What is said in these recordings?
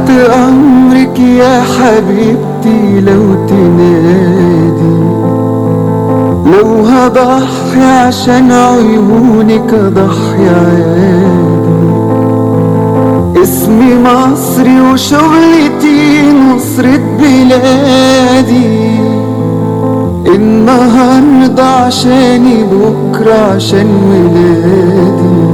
تحت أمرك يا حبيبتي لو تنادي لو هضحي عشان عيونك أضحي عادي اسمي مصري وشغلتي نصرة بلادي النهاردة عشاني بكرة عشان ولادي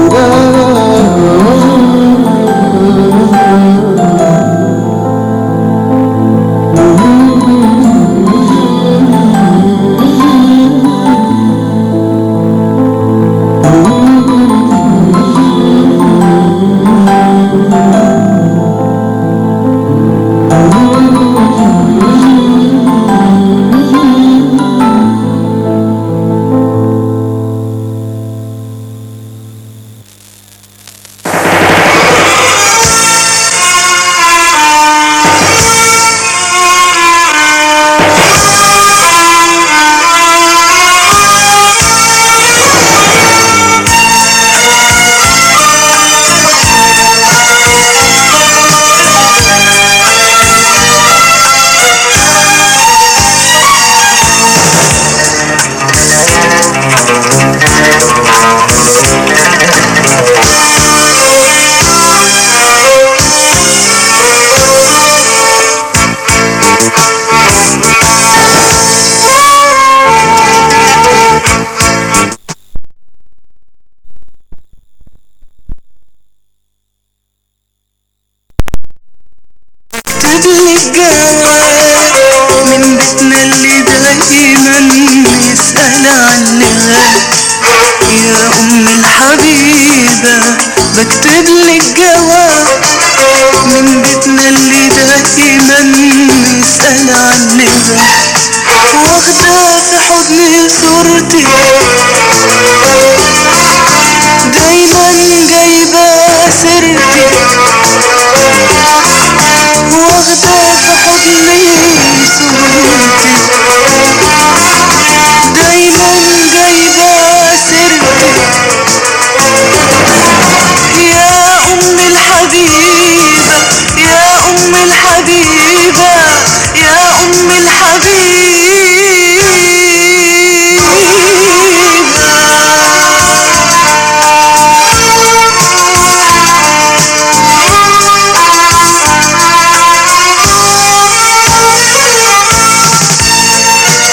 تدلك جواب من بيتنا اللي دايما يسأل عنها يا أم الحبيبة بكتب لك جواب من بيتنا اللي دايما يسأل عنها واخدة في حضني صورتي دايما جايبة سيرتي واخدة في حضني صورتي دايما جايبة سيرتي يا أم الحبيبة يا أم الحبيبة يا أم الحبيبة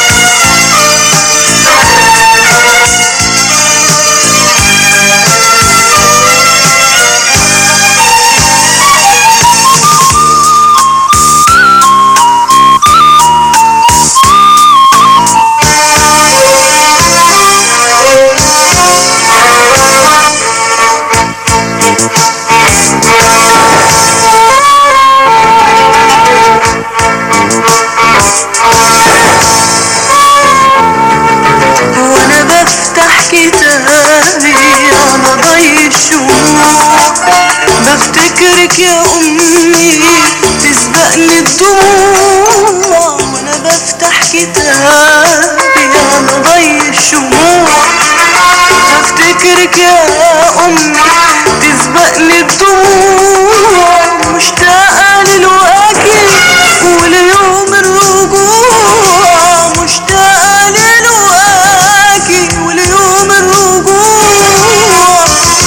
وانا بفتح كتابي على ضي الشموع بفتكرك يا امي تسبقني الدموع وانا بفتح كتابي على ضي الشموع بفتكرك يا امي تسبقني الدموع مشتاقة للواكب وليوم الرجوع مشتاقة للواكب وليوم الرجوع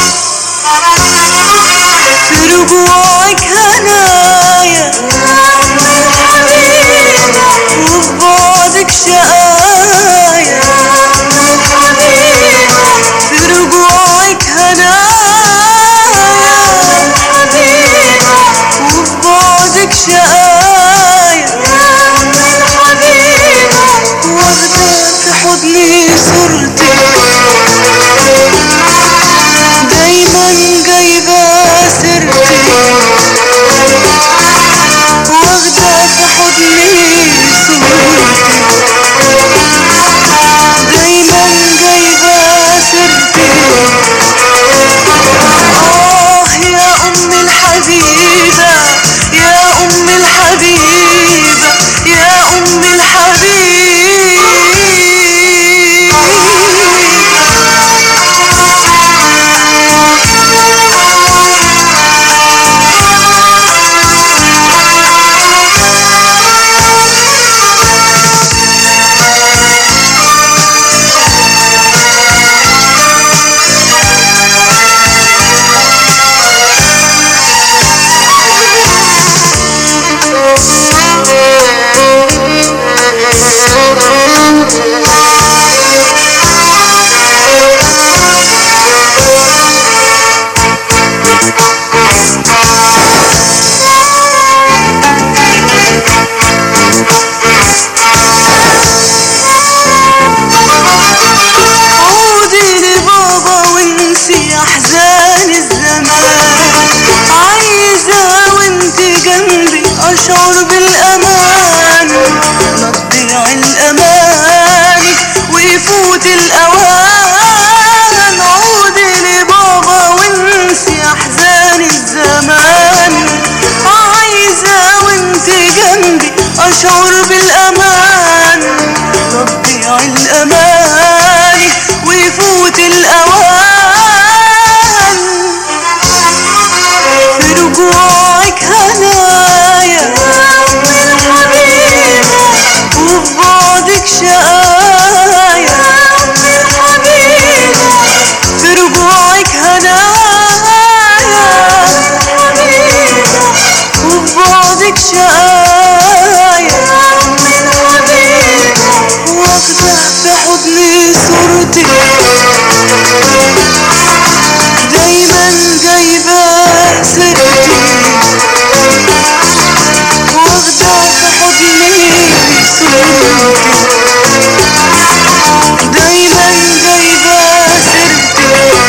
في رجوعك هنايا وفي بعدك شقايا في رجوعك هنايا وفي بعدك شقايا واخدة في حضني صورتي دايما جايبة سيرتي واخدة في حضني صورتي أشعر بالأمان ما تضيع الأماني ويفوت الأوان عودي لبابا وانسي أحزان الزمان عايزة وانت جنبي أشعر بالأمان ما تضيع الأماني ويفوت الأوان في رجوعك هنايا وفي بعدك شقايا في رجوعك هنايا وفي بعدك شقايا واخدة في حضني صورتك دايما جايبة سيرتي واخدة في حضني صورتي دايما جايبة سيرتي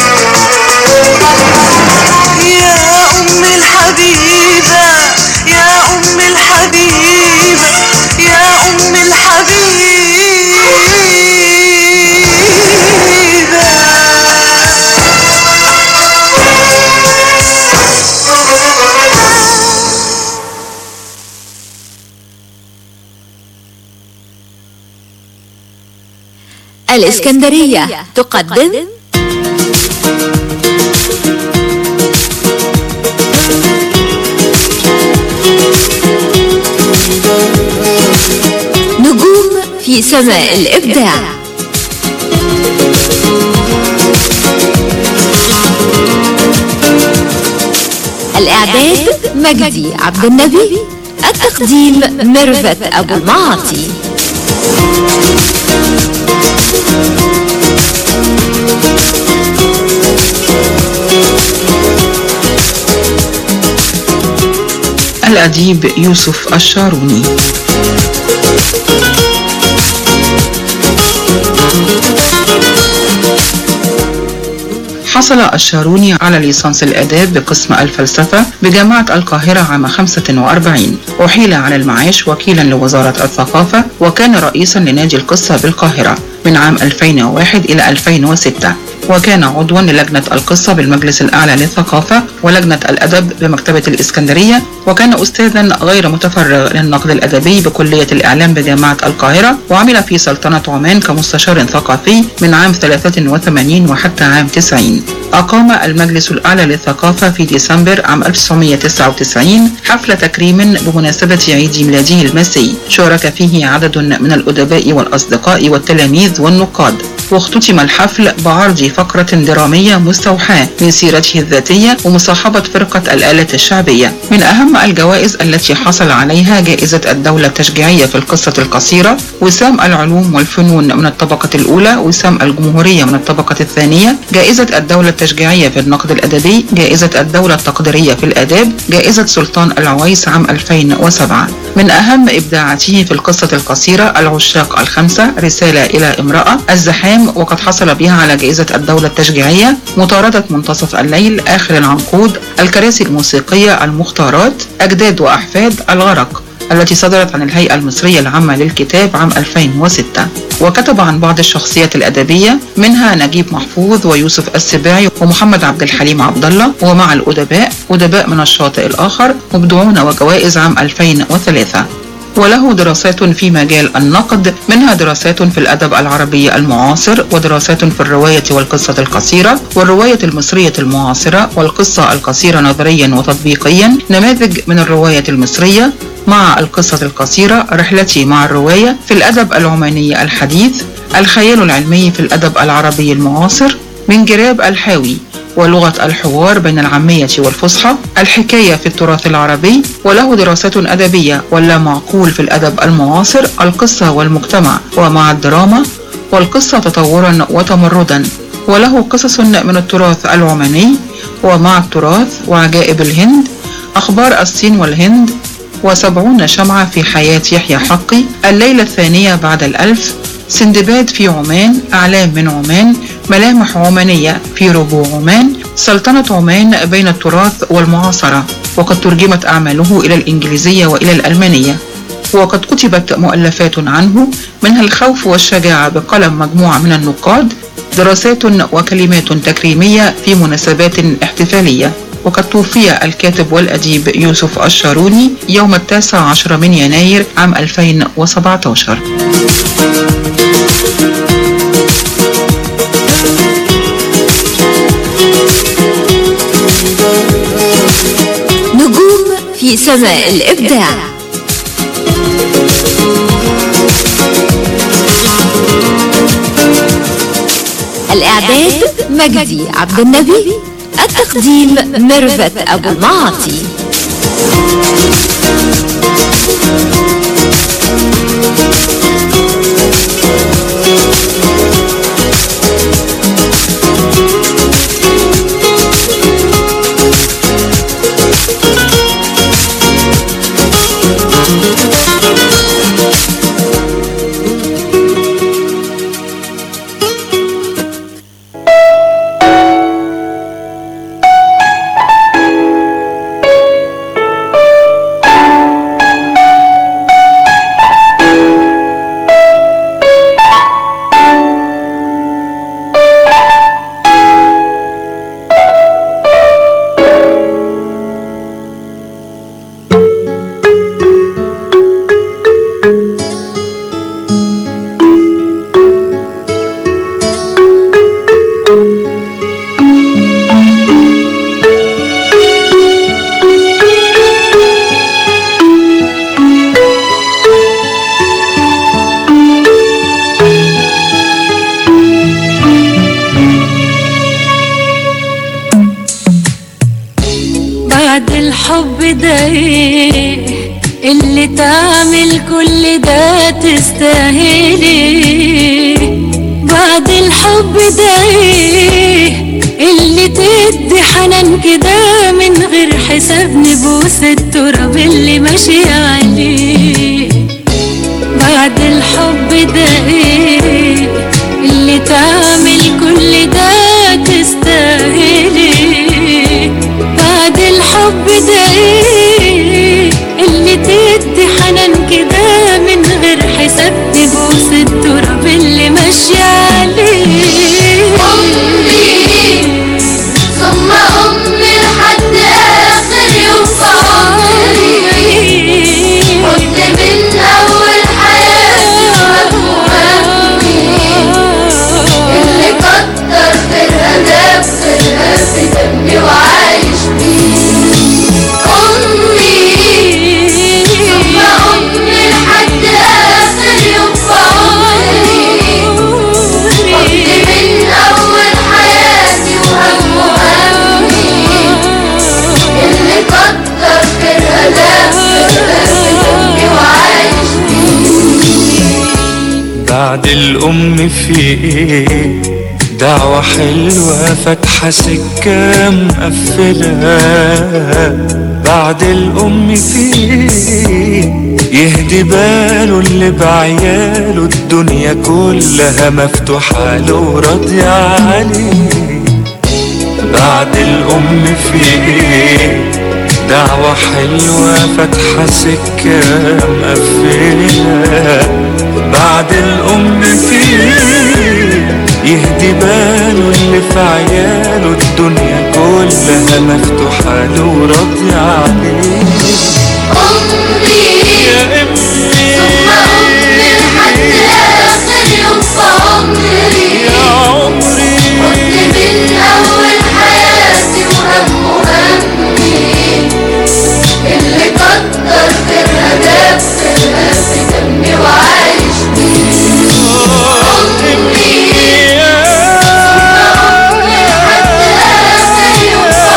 يا أم الحبيبة يا أم الحبيبة يا أم الحبيبة الإسكندرية تقدم نجوم في سماء الإبداع الإعداد مجدي عبد النبي التقديم ميرفت أبو المعاطي الأديب يوسف الشاروني حصل الشاروني على ليسانس الآداب بقسم الفلسفة بجامعة القاهرة عام 45 أحيل على المعاش وكيلا لوزارة الثقافة وكان رئيسا لنادي القصة بالقاهرة من عام 2001 إلى 2006 وكان عضوا للجنة القصة بالمجلس الأعلى للثقافة ولجنة الأدب بمكتبة الإسكندرية وكان أستاذا غير متفرغ للنقد الأدبي بكلية الإعلام بجامعة القاهرة وعمل في سلطنة عمان كمستشار ثقافي من عام 83 وحتى عام 90 أقام المجلس الأعلى للثقافة في ديسمبر عام 1999 حفل تكريم بمناسبة عيد ميلاده المسي شارك فيه عدد من الأدباء والأصدقاء والتلاميذ والنقاد واختتم الحفل بعرض فقرة درامية مستوحاة من سيرته الذاتية ومصاحبة فرقة الآلة الشعبية من أهم الجوائز التي حصل عليها جائزة الدولة التشجيعية في القصة القصيرة وسام العلوم والفنون من الطبقة الأولى وسام الجمهورية من الطبقة الثانية جائزة الدولة التشجيعية في النقد الأدبي جائزة الدولة التقديرية في الآداب جائزة سلطان العويس عام 2007 من أهم إبداعاته في القصة القصيرة العشاق الخمسة رسالة إلى امرأة الزحام وقد حصل بها على جائزة الدولة التشجيعية مطاردة منتصف الليل آخر العنقود الكراسي الموسيقية المختارات أجداد وأحفاد الغرق التي صدرت عن الهيئة المصرية العامة للكتاب عام 2006 وكتب عن بعض الشخصيات الأدبية منها نجيب محفوظ ويوسف السباعي ومحمد عبد الحليم عبد الله ومع الأدباء أدباء من الشاطئ الآخر مبدعون وجوائز عام 2003 وله دراسات في مجال النقد منها دراسات في الأدب العربي المعاصر ودراسات في الرواية والقصة القصيرة والرواية المصرية المعاصرة والقصة القصيرة نظريا وتطبيقيا نماذج من الرواية المصرية مع القصة القصيرة رحلتي مع الرواية في الأدب العماني الحديث الخيال العلمي في الأدب العربي المعاصر من جراب الحاوي ولغة الحوار بين العامية والفصحى الحكاية في التراث العربي وله دراسات أدبية ولا معقول في الأدب المعاصر القصة والمجتمع ومع الدراما والقصة تطورا وتمردا وله قصص من التراث العماني ومع التراث وعجائب الهند أخبار الصين والهند وسبعون شمعة في حياة يحيى حقي الليلة الثانية بعد الألف سندباد في عمان أعلام من عمان ملامح عمانية في ربوع عمان سلطنة عمان بين التراث والمعاصرة وقد ترجمت أعماله إلى الإنجليزية وإلى الألمانية وقد كتبت مؤلفات عنه منها الخوف والشجاعة بقلم مجموعة من النقاد دراسات وكلمات تكريمية في مناسبات احتفالية وقد توفي الكاتب والأديب يوسف الشاروني يوم التاسع عشر من يناير عام 2017 نجوم في سماء الإبداع الإعداد مجدي عبد النبي التقديم ميرفت أبو المعاطي بعد الحب ده ايه اللي تعمل كل ده تستاهلي بعد الحب ده ايه اللي تدي حنان كده من غير حساب نبوس التراب اللي ماشي عليه بعد الحب ده ايه اللي تعمل كل ده تستاهلي بعد الحب ده ايه اللي تدي حنان كده من غير حساب نبوس التراب اللي ماشي عليه أمي ثم أمي لحد آخر يوم في عمري كنت من أول حياتي وهمي اللي كتر خيرها ده بخيرها في دمي وعايش بيه أمي ثم أمي لحد آخر يوم في عمري كنت من أول حياتي وهم همي اللي كتر خيرها ده خيرها في دمي وعايش بعد الأم في إيه دعوة حلوة فاتحة سكة مقفلة بعد الأم في إيه يهدي باله اللي بعياله الدنيا كلها مفتوحة له وراضية عليه بعد الأم في إيه دعوة حلوة فاتحة سكة مقفلة بعد الأم في يهدي باله اللي في عياله الدنيا كلها مفتوحة له وراضية عليه أمي يا أمي ثم أمي لحد آخر يوم في عمري يا عمري كنت من أول حياتي وهم همي اللي كتر خيرها ده بخيرها في دمي وعايش بيه أمي أمي لحد آخر يوم في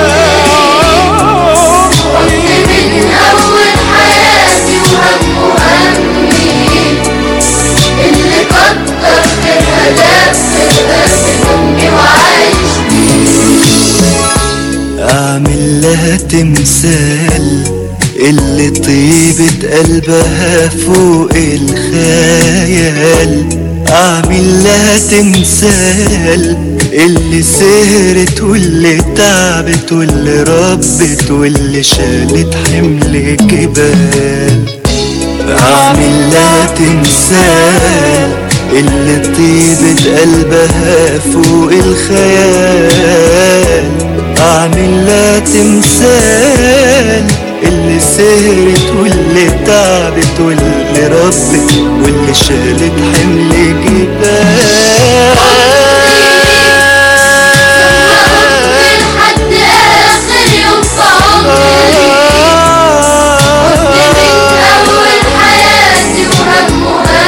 عمري كنت من أول حياتي وهم همي اللي كتر خيرها ده بخيرها في دمي وعايش أعمل لها تمثال اللي طيبة قلبها فوق الخيال اعمل لها تمثال اللي سهرت واللي تعبت واللي ربت واللي شالت حمل جبال اعمل لها تمثال اللي طيبة قلبها فوق الخيال اعمل لها تمثال اللي سهرت واللي تعبت واللي ربت واللي شالت حمل جبال لحد آخر يوم في عمري من أول حياتي وهم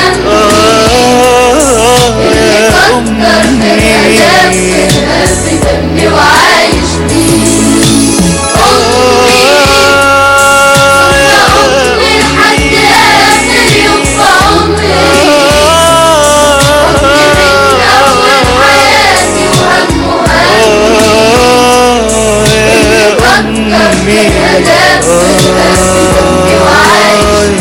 وهم فكر في الهدف في دمي وعايش بيه أمي أمي لحد آخر يوم في عمري من أول حياتي وهم وهم فكر في الهدف في دمي وعايش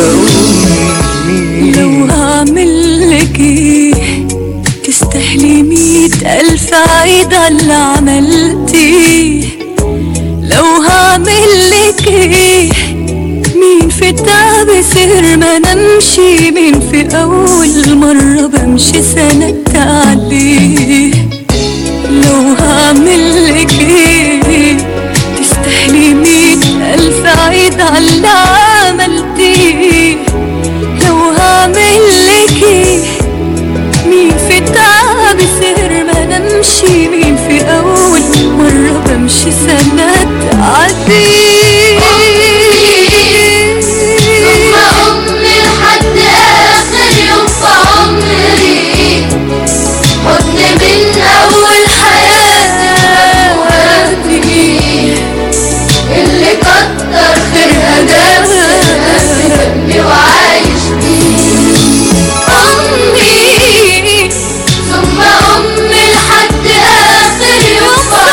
لو هعمل لك ايه تستحلي مية ألف عيد على اللي عملتيه لو هعمل لك ايه مين في التعب سهر ما نمشي مين في أول مرة بمشي سندت عليه لو هعمل لك ايه تستحلي مية ألف عيد على اللي عملتيه لو هعمل لك ايه مين في التعب سهر ما نمشي مين في أول مرة بمشي سنة تعدي ثم أمي لحد آخر يوم في عمري حضن من أول حياتي وهدي اللي كتر خيرها دافئها في دمي وعايش بيه أمي ثم أمي لحد آخر يوم في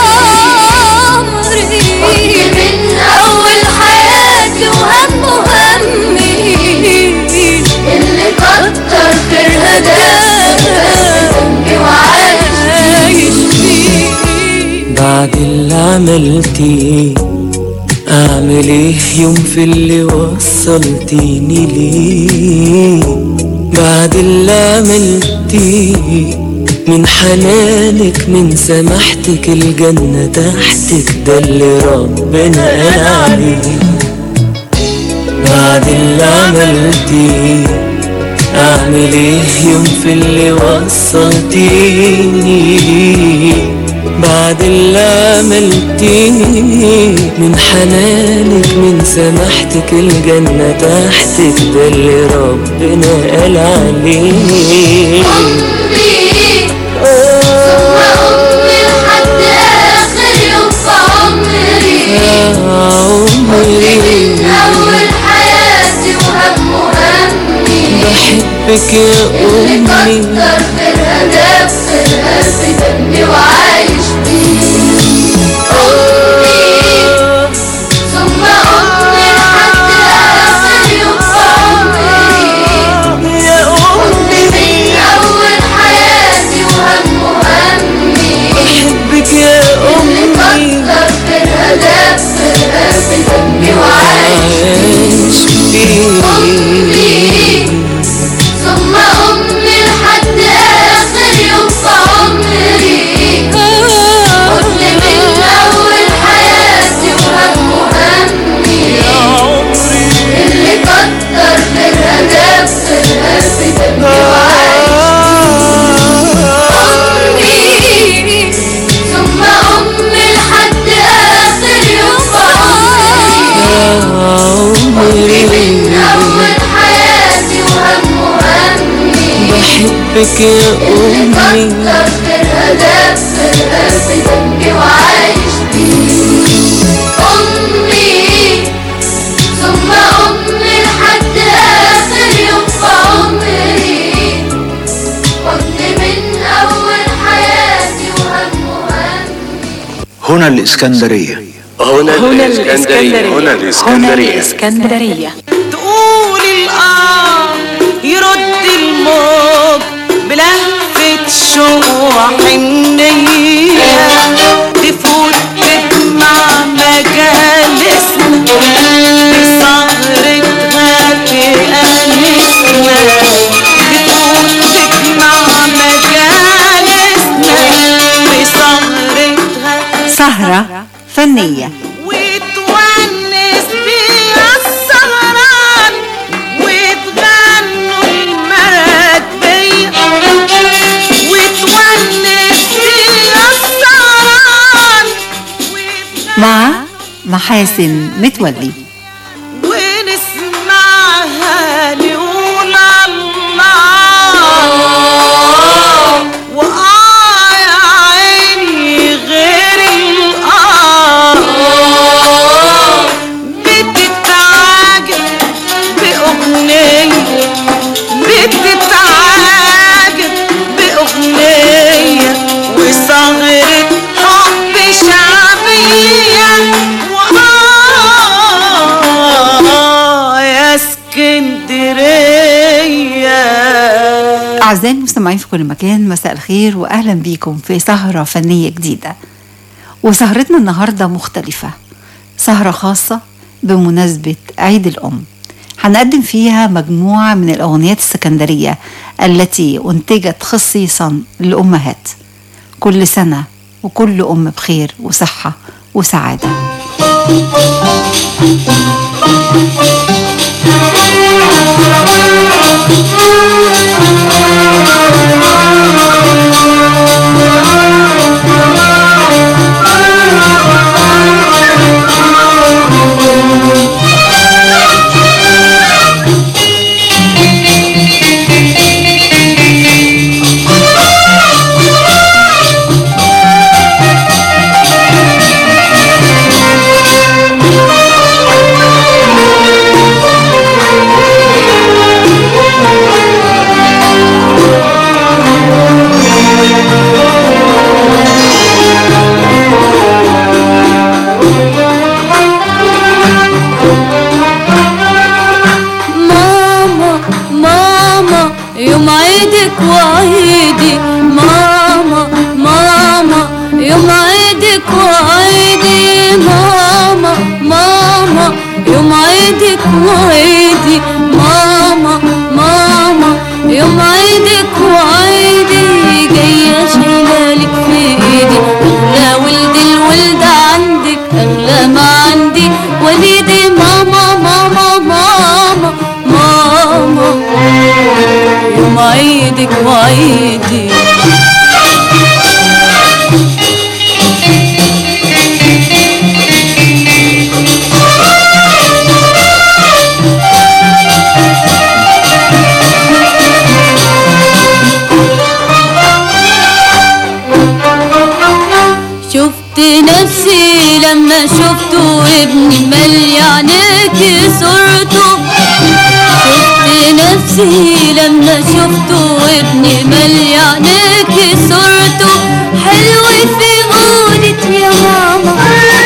عمري حضن من أول حياتي وهم وهمي اللي كتر خيرها دافئها في دمي وعايش بيه بعد اللي عملتيه اعمل ايه يوم في اللي وصلتيني ليه بعد اللي عملتيه من حنانك من سماحتك الجنة تحتك ده اللي ربنا قال عليه بعد اللي عملتيه اعمل ايه يوم في اللي وصلتيني ليه بعد اللي عملتيه من حنانك من سماحتك الجنة تحتك ده اللي ربنا قال عليه أمي ثم أمي لحد آخر يوم في عمري عمري من أول حياتي وهم وهمي بحبك يا اللي أمي كتر خيرها دافئها في دمي وعايش بيه أمي ثم أمي لحد آخر يوم في عمري يا حضن من أول حياتي وهم وهمي بحبك يا اللي أمي كتر خيرها دافئها في دمي وعايش عايش فيك أمي ثم أمي لحد آخر يوم في عمري حضن من أول حياتي وهم وهمي اللي كتر خيرها دافئها في دمي وعايش ثم أمي لحد آخر يوم في عمري من أول حياتي وهم وهمي بحبك يا اللي أمي كتر خيرها دافئها في دمي وعايش بيه أمي ثم أمي لحد آخر يوم في عمري حضن من أول حياتي وهم وهمي هنا الإسكندرية هنا الإسكندرية هنا الإسكندرية الإسكندرية تقول الآه يرد الموج بلهفة شوق وحنية تفوت تجمع مجالسنا بسهرتها تأنسنا تفوت تجمع مجالسنا بسهرتها سهرة فنية وتونس بيها السهران وتغنوا المراكبية وتونس بيها السهران مع محاسن متولي ونسمعها نقول الله وآه يا عيني غير الآه بتتعاجب بأغنية بتتعاجب بأغنية وصغرت حب شعبية وآه يا اسكندرية أعزائي المستمعين في كل مكان مساء الخير وأهلا بيكم في سهرة فنية جديدة وسهرتنا النهاردة مختلفة سهرة خاصة بمناسبة عيد الأم هنقدم فيها مجموعة من الأغنيات السكندرية التي أنتجت خصيصا للأمهات كل سنة وكل أم بخير وصحة وسعادة ماما ماما يوم عيدك وعيدي ماما ماما يوم عيدك وعيدي ماما ماما يوم عيدك وعيدي ماما ماما يوم عيدك وعيدي جاية شايلالك في ايدي اغلى ولد الولد عندك اغلى ما عندي وليدي ماما ماما ماما ماما يوم عيدك وعيدي شفت نفسي لما شفته ابني ملي عينيكي صورته شفت نفسي لما شفته ابني ملي عينيكي صورته حلو في قولة يا ماما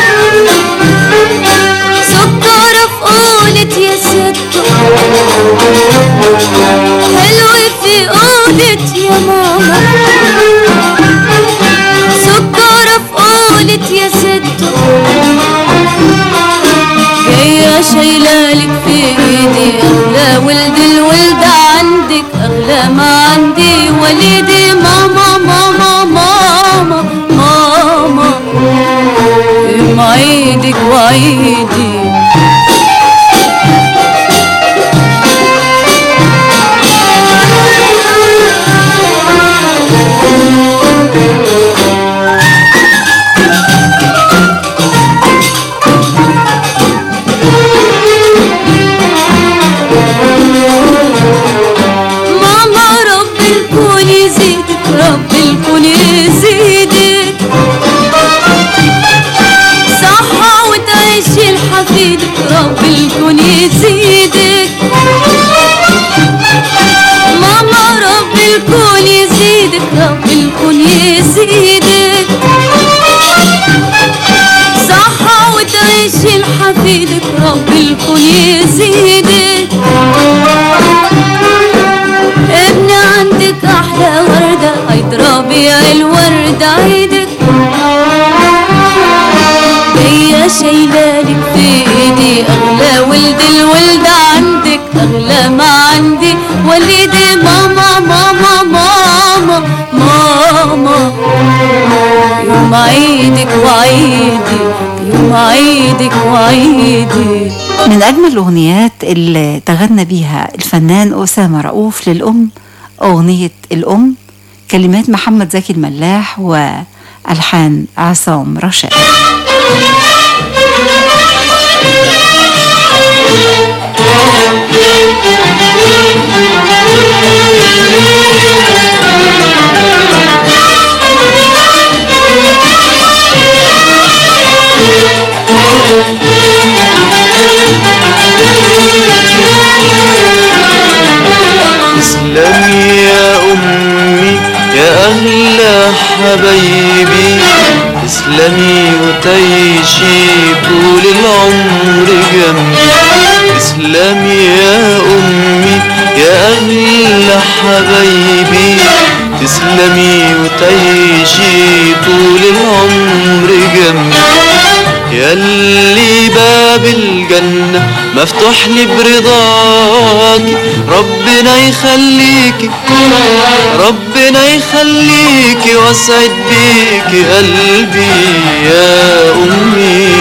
سكر في قولة يا ستة حلو في قولة يا ماما سكر في قولة يا ستة جاية شايلالك في ايدي اغلى ولد الولد عندك اغلى ما عندي وليدي ماما ماما ماما ماما يوم عيدك وعيدي ماما رب الكون يزيدك رب الكون يزيدك صحة وتعيشي لحفيدك رب الكون يزيدك ماما رب الكون يزيدك رب الكون يزيدك صحة وتعيشي لحفيدك رب الكون يزيدك انا شايلالك في ايدي اغلى ولد الولد عندك اغلى ما عندي وليدي ماما ماما ماما ماما يوم عيدك وعيدي يوم عيدك وعيدي من أجمل الأغنيات اللي تغنى بيها الفنان أسامة رؤوف للأم أغنية الأم كلمات محمد زكي الملاح وألحان عصام رشاد تسلمي يا أمي يا أغلى حبايبي تسلمي وتعيشي طول العمر جنبي تسلمي يا أمي يا أغلى حبايبي تسلمي وتعيشي طول العمر جنبي ياللي باب الجنة مفتوح لي برضاك ربنا يخليكي ربنا يخليكي واسعد بيكي قلبي يا أمي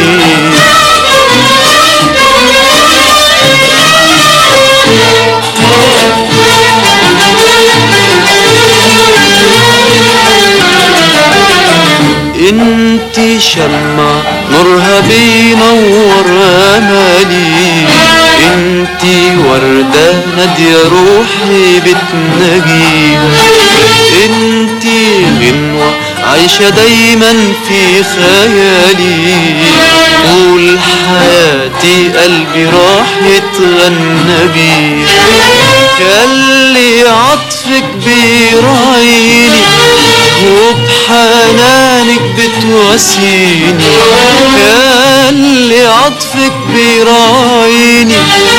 انتي شمع نورها بينور امالي انتي وردة نادية روحي بتناجيها انتي غنوة عايشة دايما في خيالي طول حياتي قلبي راح يتغنى بيها ياللي عطفك بيراعيني وبحنانك بتواسيني ياللي عطفك بيراعيني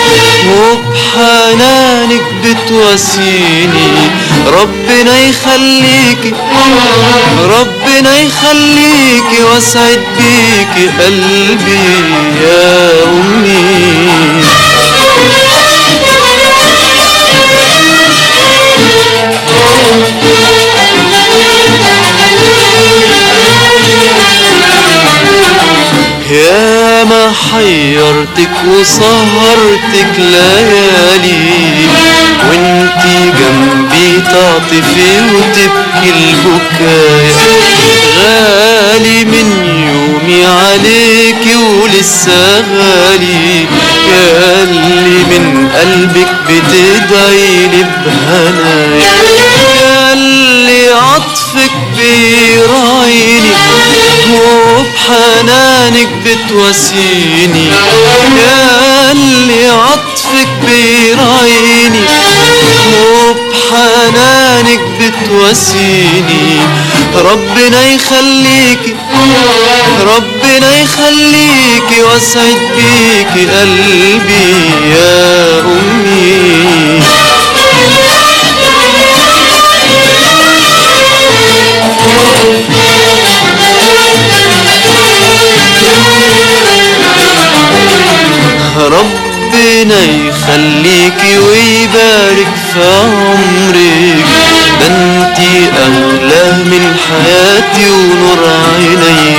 وبحنانك بتواسيني ربنا يخليكي ربنا يخليكي واسعد بيكي قلبي يا أمي يا ما حيرتك وسهرتك ليالي وانتي جنبي تعطفي وتبكي البكايا غالي من يومي عليكي ولسه غالي يا اللي من قلبك بتدعي لي بهنايا يا اللي عطفك بيراعيني وبحنانك بتواسيني يا اللي عطفك بيراعيني وبحنانك بتواسيني ربنا يخليكي ربنا يخليكي واسعد بيكي قلبي يا أمي ربنا يخليكي ويبارك في عمرك ده انتي اغلى من حياتي ونور عيني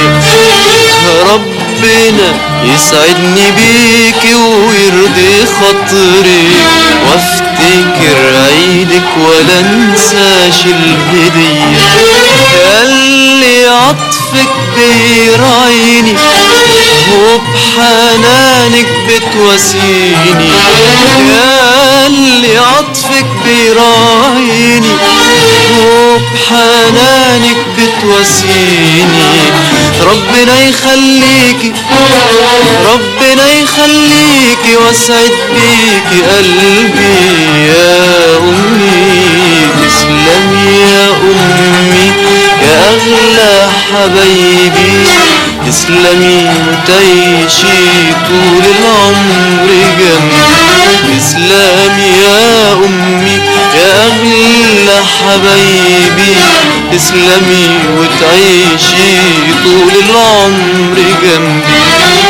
ربنا يسعدني بيكي ويرضي خاطرك وافتكر عيدك ولا انساش الهدية ياللي عطفك بيراعيني وبحنانك بتواسيني يا اللي عطفك بيراعيني وبحنانك بتواسيني ربنا يخليكي ربنا يخليكي واسعد بيكي قلبي يا أمي تسلمي يا أمي يا أغلى حبايبي تسلمي وتعيشي طول العمر جنبي تسلمي يا أمي يا أغلى حبايبي تسلمي وتعيشي طول العمر جنبي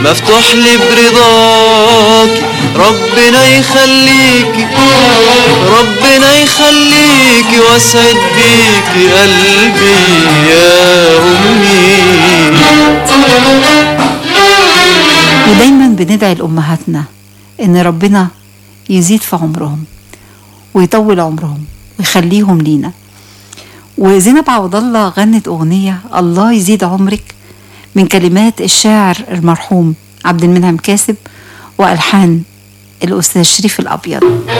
مفتوح لي برضاكي ربنا يخليكي ربنا يخليكي واسعد بيكي قلبي يا امي ودايما بندعي لأمهاتنا إن ربنا يزيد في عمرهم ويطول عمرهم ويخليهم لينا وزينب عوض الله غنت أغنية الله يزيد عمرك من كلمات الشاعر المرحوم عبد المنعم كاسب وألحان الأستاذ شريف الأبيض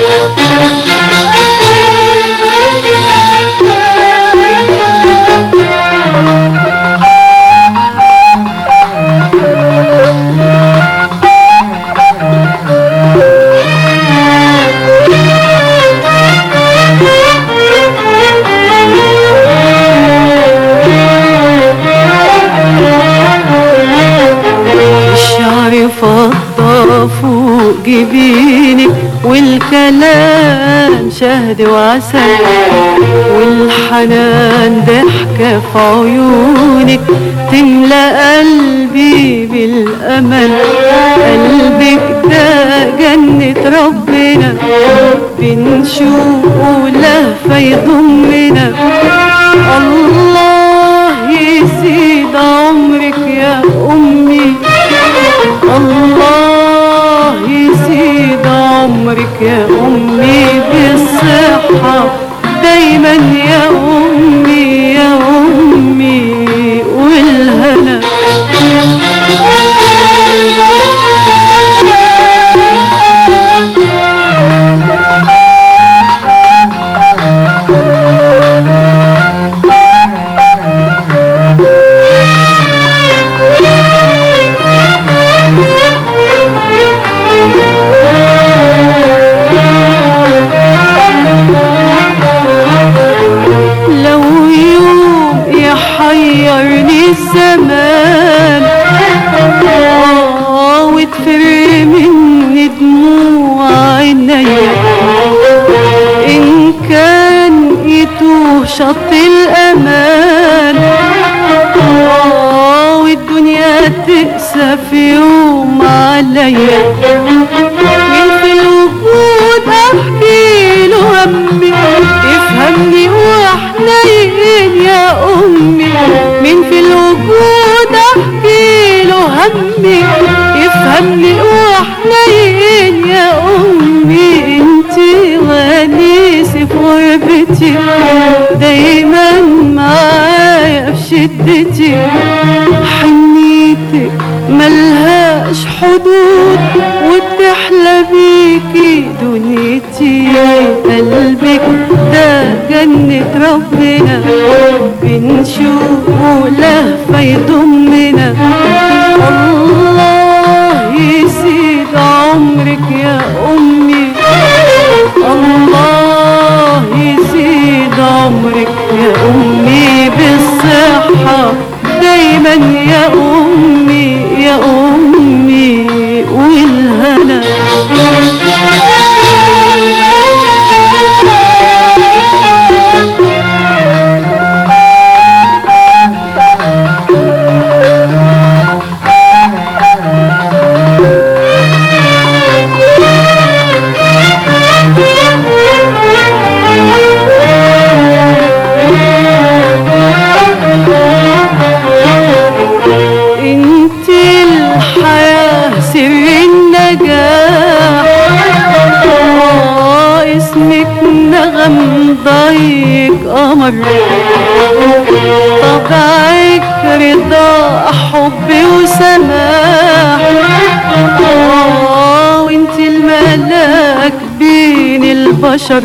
الشعر فضة فوق جبينك والكلام شهد وعسل والحنان ضحكة في عيونك تملى قلبي بالأمل قلبك ده جنة ربنا بنشوفه لهفة يضمنا الله يزيد عمرك يا أمي الله يزيد عمرك يا أمي بالصحة دايما يا أمي يا أمي والهنا لو يوم يحيرني الزمان آه وتفر مني دموع عينيا إن كان يتوه شط الأمان آه والدنيا تقسى في يوم عليا من في الوجود أحكي له همي يفهمني وحنين يا أمي من في الوجود أحكي له همي يفهمني وحنين يا أمي انتي ونيسي في غربتي دايما معايا في شدتي حنيتك ملهاش حدود وبتحلى بيكي دنيتي قلبك ده جنة ربنا بنشوفه لهفة يضمنا الله يزيد عمرك يا أمي الله يزيد عمرك يا أمي بالصحة دايما يا أمي يا أمي والهنا انت الحياة سر النجاح آه، اسمك نغم ضيق قمر طبعك رضا حب وسماح آه، وانت الملاك بين البشر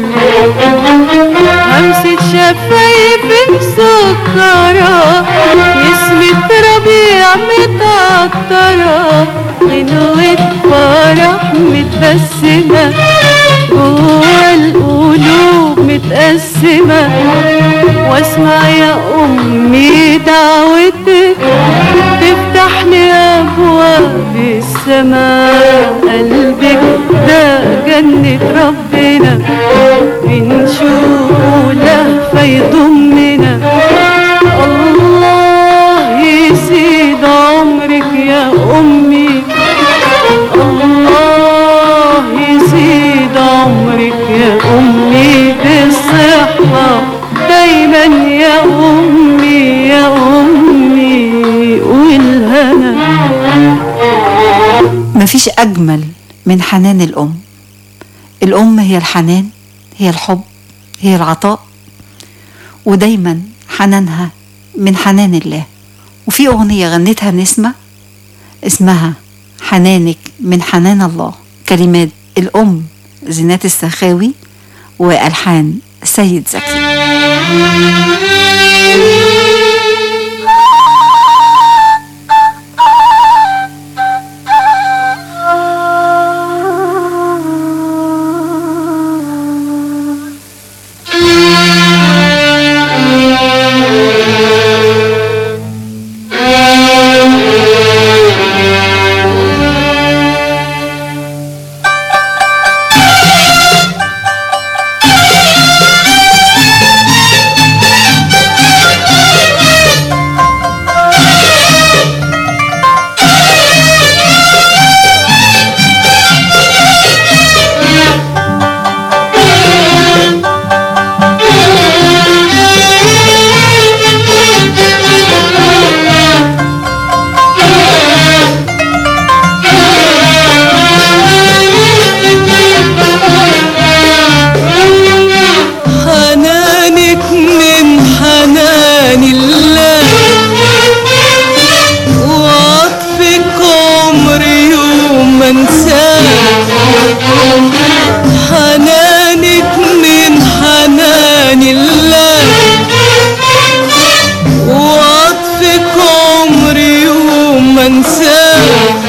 همسة شفايفك مسكرة نسمة ربيع متعطرة غنوة فرح متبسمة جوا القلوب متقسمة واسمع يا أمي دعوتك تفتح لي أبواب السماء قلبك ده جنة ربنا بنشوفه لهفة يضمنا الله يزيد عمرك يا أمي مفيش أجمل من حنان الأم الأم هي الحنان هي الحب هي العطاء ودايما حنانها من حنان الله وفي أغنية غنتها نسمة اسمها حنانك من حنان الله كلمات الأم زينات السخاوي وألحان سيد زكي حنانك من حنان الله وعطفك عمري يوم ما انساه حنانك من حنان الله وعطفك عمري يوم ما انساه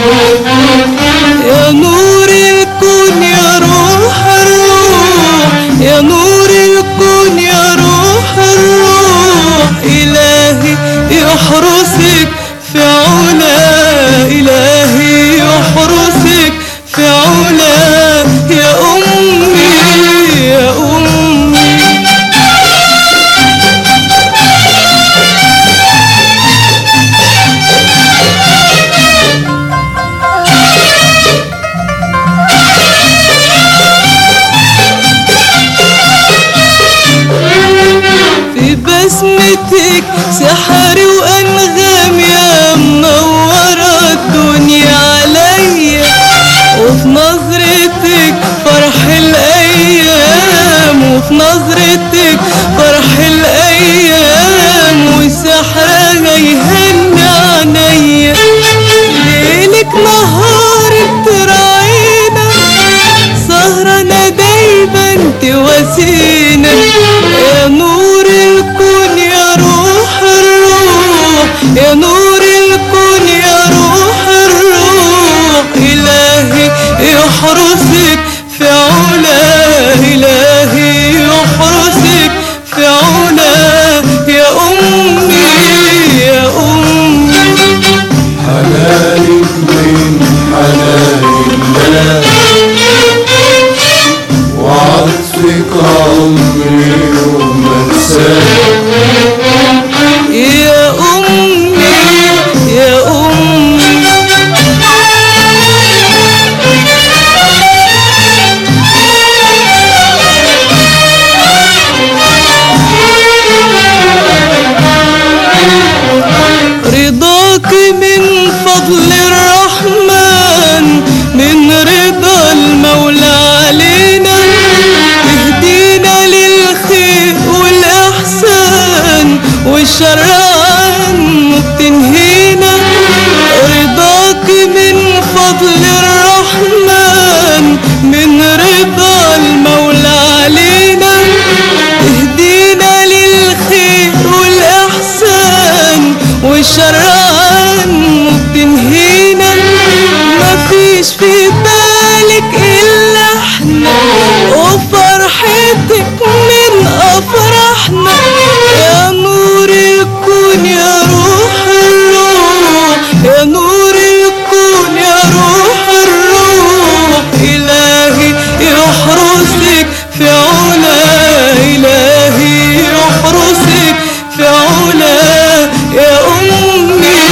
يا نور الكون يا روح الروح يا نور الكون يا روح الروح إلهي يحرسك في علا إلهي يحرسك في علا يا أمي يا أمي في بسمتك سحر وأنغام يا منورة الدنيا عليا وفي نظرتك فرح الأيام وفي نظرتك فرح الأيام وسحرها يهني عينيا ليلك نهارك تراعينا سهرنا دايما تواسينا يا نور الكون يا روح الروح يا نور الكون يا روح الروح إلهي يحرسك في علا إلهي يحرسك في علا يا أمي يا أمي حنانك من حنان الله وعطفك عمري وما انساه يا أمي يا أمي رضاك من فضل الرحمن من رضا المولى علينا تهدينا للخير والإحسان والشر عنه بتنهينا رضاك من فضل الرحمن من رضا المولى علينا تهدينا للخير والإحسان والشر عنه بتنهينا مفيش في بالك إلا احنا وفرحتك من أفراحنا يا نور الكون يا روح الروح يا نور الكون يا روح الروح إلهي يحرسك في علا إلهي يحرسك في علا يا أمي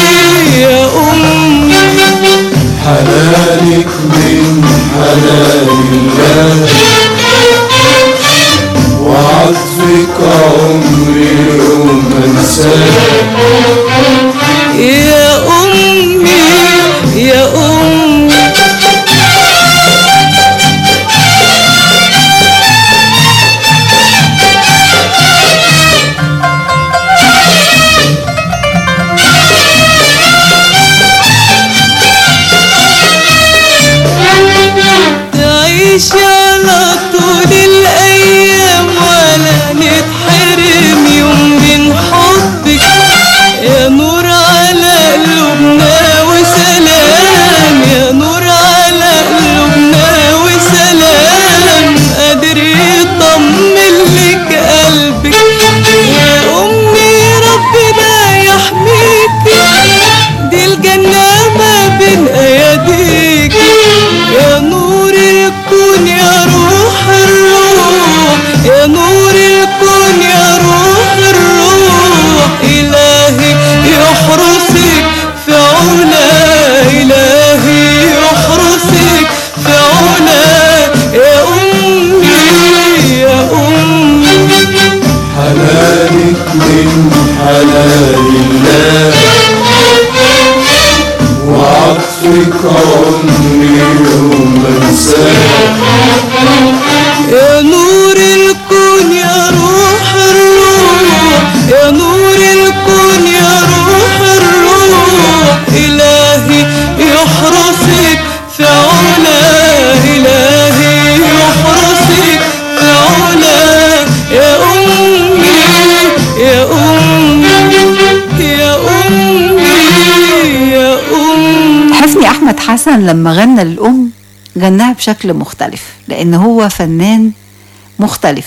عطفك عمري وما انساك يا نور الكون يا روح الروح يا نور الكون يا روح الروح إلهي يحرسك في علاه إلهي يحرسك في علاه يا أمي يا أمي يا أمي يا أمي حفني احمد حسن لما غنى للام غناها بشكل مختلف لان هو فنان مختلف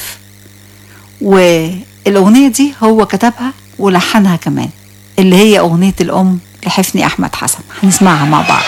والاغنيه دي هو كتبها ولحنها كمان اللي هي اغنيه الام لحفني احمد حسن هنسمعها مع بعض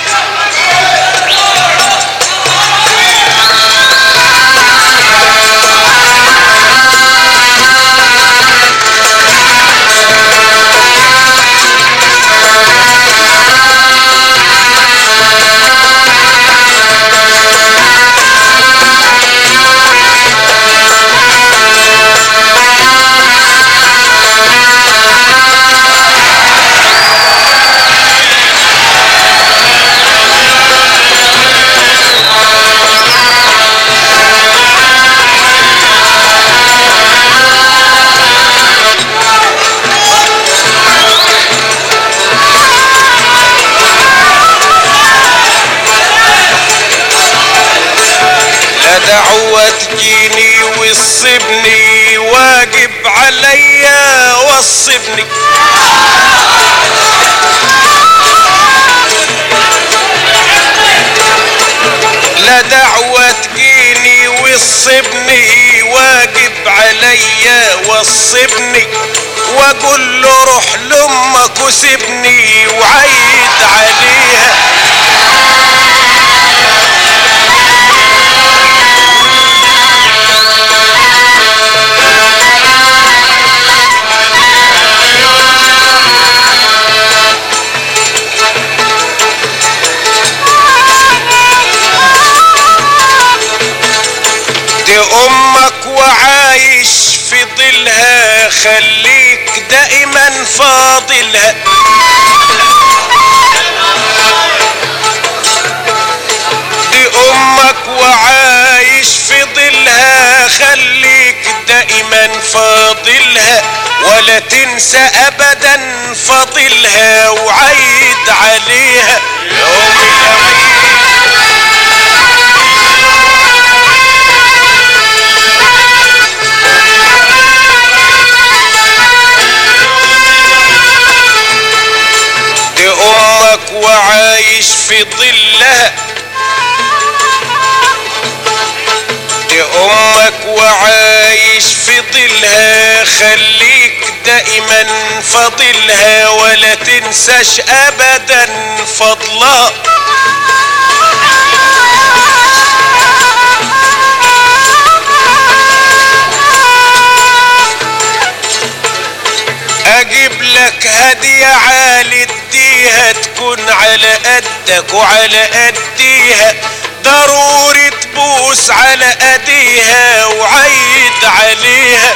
لا دعوة تجيني وتصبني واجب عليا وصبني لا دعوة تجيني وتصبني واجب عليا وصبني واقول له روح لامك وسيبني وعيد عليها دي امك وعايش في ظلها خليك دائما فاضلها دي امك وعايش في ظلها خليك دائما فاضلها ولا تنسى ابدا فضلها وعيد عليها يوم العيد دي امك وعايش في ظلها دي امك وعايش في ظلها خليك دائما فضلها ولا تنساش ابدا فضلها اجيب لك هدية عالي اديها تكون على قدك وعلى قديها ضروري تبوس على ايديها وعيد عليها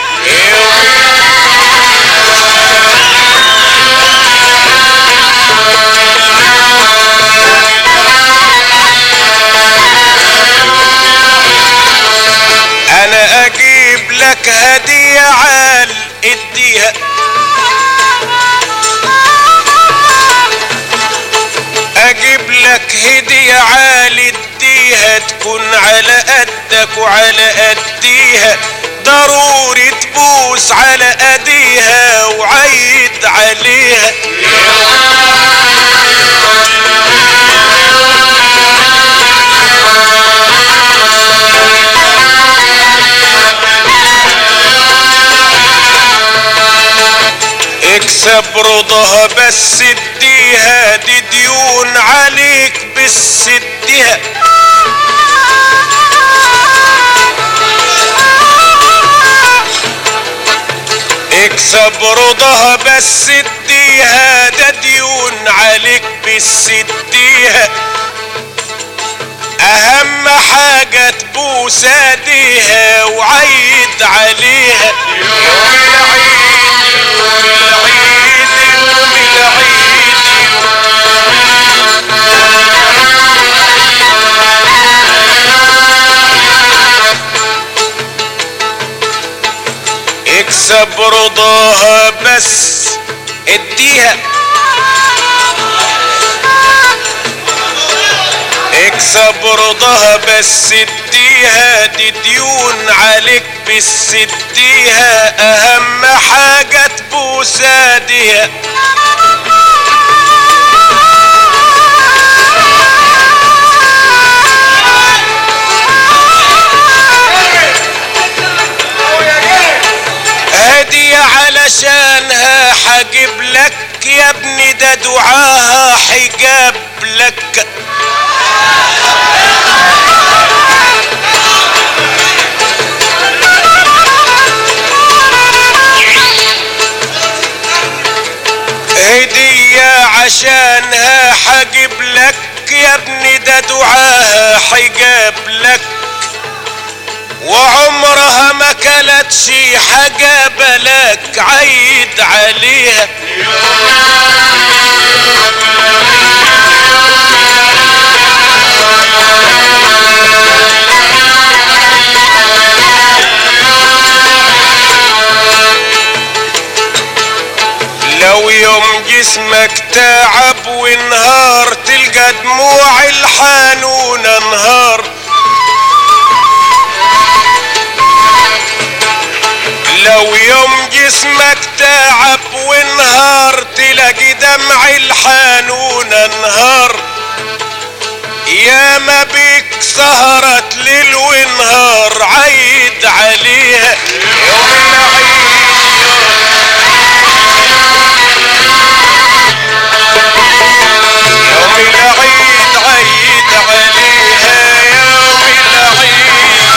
انا اجيب لك هدية عال اديها اجيب لك هدية عالي اديها تكون على قدك وعلى قديها ضروري تبوس على ايديها وعيد عليها اكسب رضاها بس اديها دي ديون عليك بس اديها اكسب رضاها بس اديها ده ديون عليك بس اديها اهم حاجة تبوس ايديها وعيد عليها يوم العيد يوم العيد يوم العيد بس اديها اكسب رضاها بس اديها دي ديون عليك بس اديها اهم حاجة تبوس ايديها هدية علشانها حجيب لك يا ابني ده دعاها حجاب لك هدية عشانها حجيب لك يا ابني ده دعاها حجاب لك وعمرها ما كلتش حاجة بلاك عيد عليها لو يوم جسمك تعب ونهار تلقى دموع الحنون انهار لو يوم جسمك تعب ونهار تلاقي دمع الحنون انهار يا ما بيك سهرت ليل ونهار عيد عليها يوم العيد يوم العيد عيد عليها يوم العيد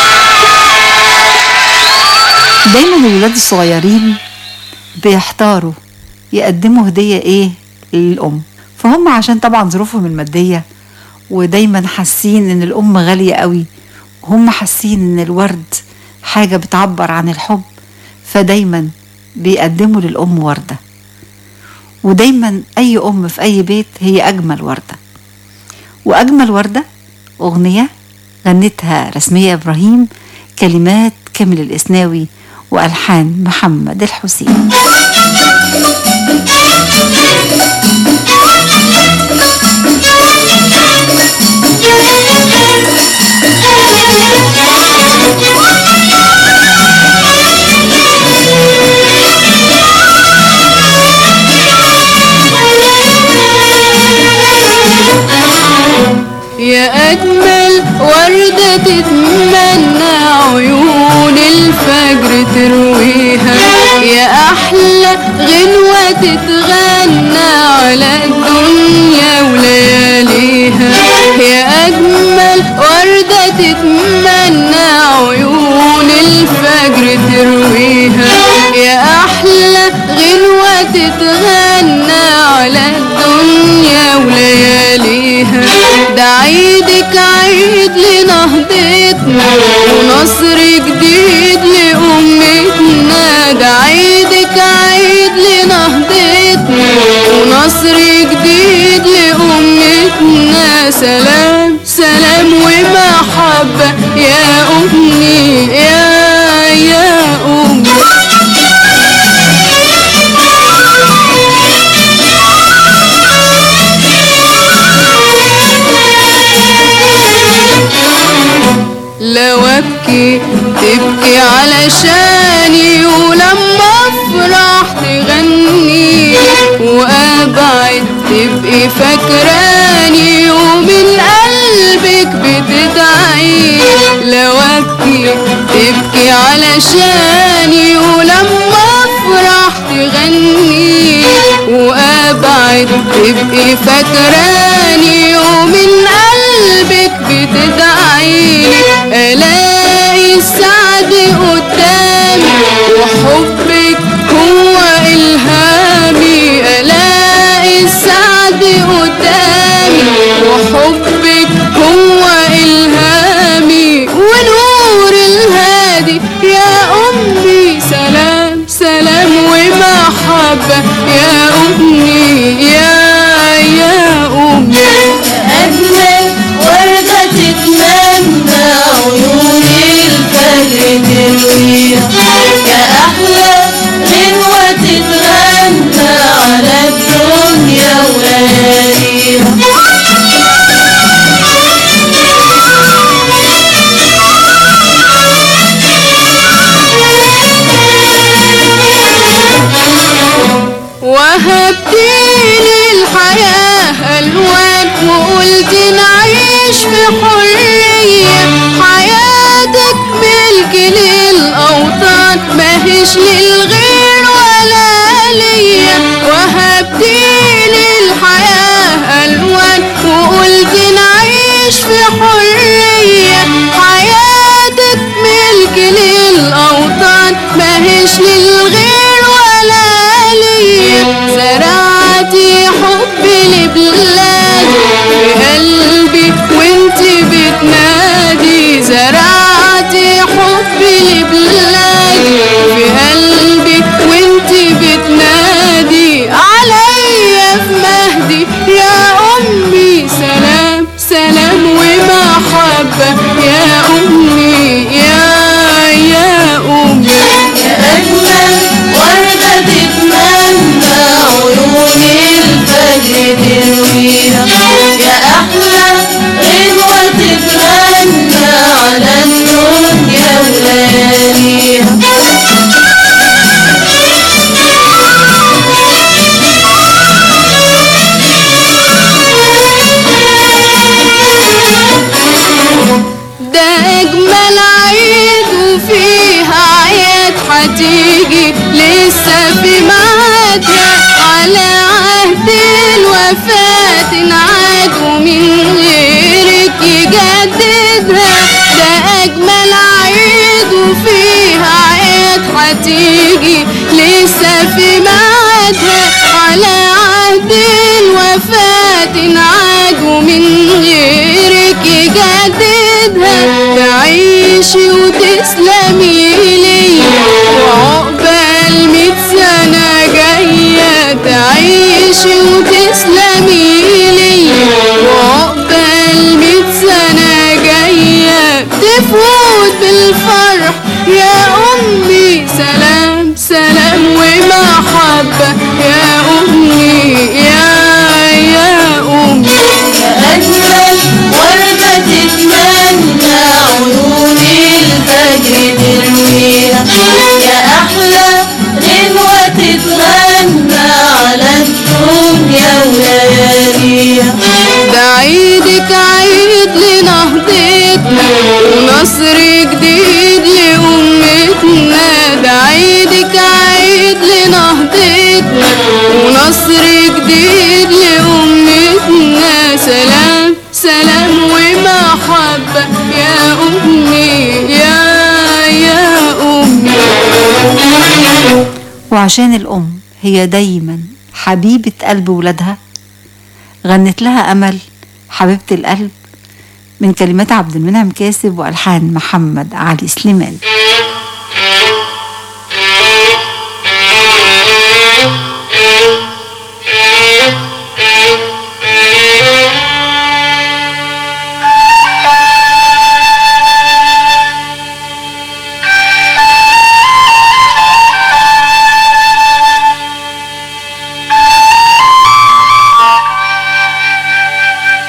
دايما الولاد الصغيرين بيحتاروا يقدموا هدية ايه للأم فهم عشان طبعا ظروفهم المادية ودايما حاسين ان الأم غالية قوي هم حاسين ان الورد حاجة بتعبر عن الحب فدايما بيقدموا للأم وردة ودايما أي أم في أي بيت هي أجمل وردة وأجمل وردة أغنية غنتها رسمية إبراهيم كلمات كامل الإسناوي وألحان محمد الحسين يا أجمل وردة تتمنى عيون الفجر ترويها يا أحلى غنوة تتغنى على الدنيا ولياليها يا أجمل وردة تتمنى عيون الفجر ترويها يا أحلى غنوة تتغنى على الدنيا ولياليها ده عيدك عيد لنهضتنا ونصر جديد لأمتنا ده عيدك عيد لنهضتنا ونصر جديد لأمتنا سلام سلام ومحبة يا أمي يا يا أمي لو ابكي تبكي علشاني ولما افرح تغني وابعد تبقي فاكراني ومن قلبك بتدعي لو ابكي تبكي علشاني ولما افرح تغني وابعد تبقي فاكراني ومن قلبك بتدعي الاقي السعد قدامي وحبك هو الهامي الاقي السعد قدامي وحبك هو الهامي ونور الهادي يا امي سلام سلام ومحبه يا امي يا يا امي أجمل وردة تتمنى نعيش في حرية حياتك ملك للأوطان ماهيش للغير ولا ليا وهبتي للحياة ألوان وقلت نعيش في حرية حياتك ملك للأوطان ماهيش للغير ولا ليا زرعتي حب لبلادي في قلبي وانت بتنادي زرعتي حب لبلادي في قلبي وانت بتنادي عليا في مهدي يا أمي سلام سلام ومحبة يا أمي يا يا أمي يا أجمل وردة تتمنى عيون الفجر ترويها يا أحلى غنوة تتغنى على الدنيا ولياليها ده أجمل عيد وفيها عيد هتيجي لسه في ميعادها على عهد الوفاة نعاد ومن غيرك يجددها ده أجمل عيد وفيها عيد هتيجي لسه في ميعادها على عهد الوفاة نعاد ومن غيرك يجددها تعيشي وتسلمي لي وعقبال ميت سنة جاية تعيشي وتسلمي لي وعقبال ميت سنة جاية تفوت بالفرح يا أمي سلام سلام ومحبة يا أمي يا يا أمي يا أجمل وردة تتمنى عيون الفجر ترويها يا أحلى غنوة تتغنى على الدنيا ولياليها ده عيدك عيد لنهضتنا ونصر جديد لأمتنا ده عيدك عيد لنهضتنا ونصر جديد لأمتنا سلام سلام ومحبة يا أمي يا يا أمي وعشان الأم هي دايما حبيبة قلب ولادها غنت لها أمل حبيبة القلب من كلمات عبد المنعم كاسب وألحان محمد علي سليمان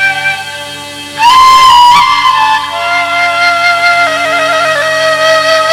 يا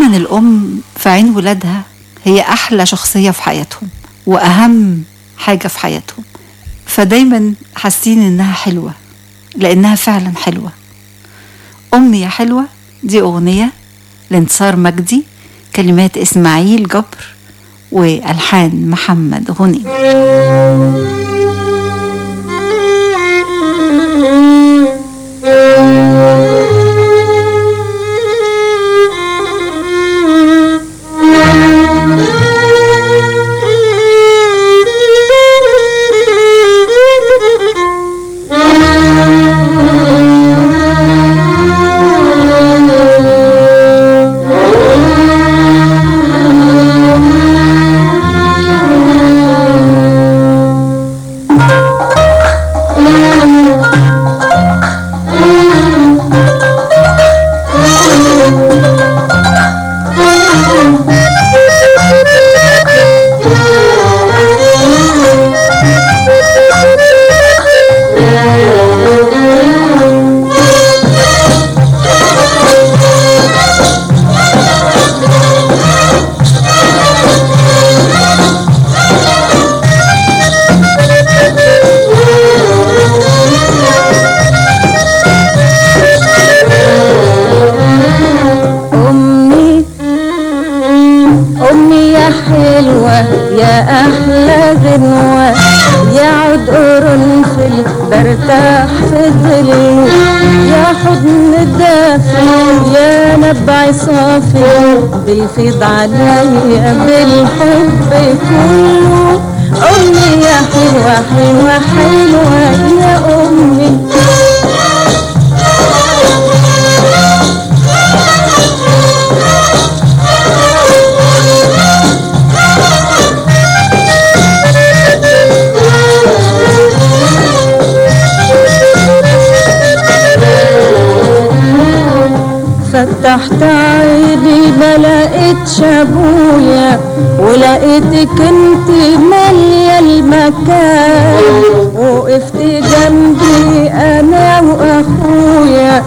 الأم في عين ولادها هي أحلى شخصية في حياتهم وأهم حاجة في حياتهم فدايما حاسين إنها حلوة لأنها فعلا حلوة أمي يا حلوة دي أغنية لانتصار مجدي كلمات إسماعيل جبر وألحان محمد غني أمي أمي يا حلوة يا أحلى غنوة يا عود قرنفل برتاح في ظله يا حضن دافي يا نبع صافي بيفيض عليا بالحب كله أمي يا حلوة حلوة حلوة يا أمي فتحت عيني ما لقيتش ابويا ولقيتك انت ماليه المكان وقفت جنبي انا واخويا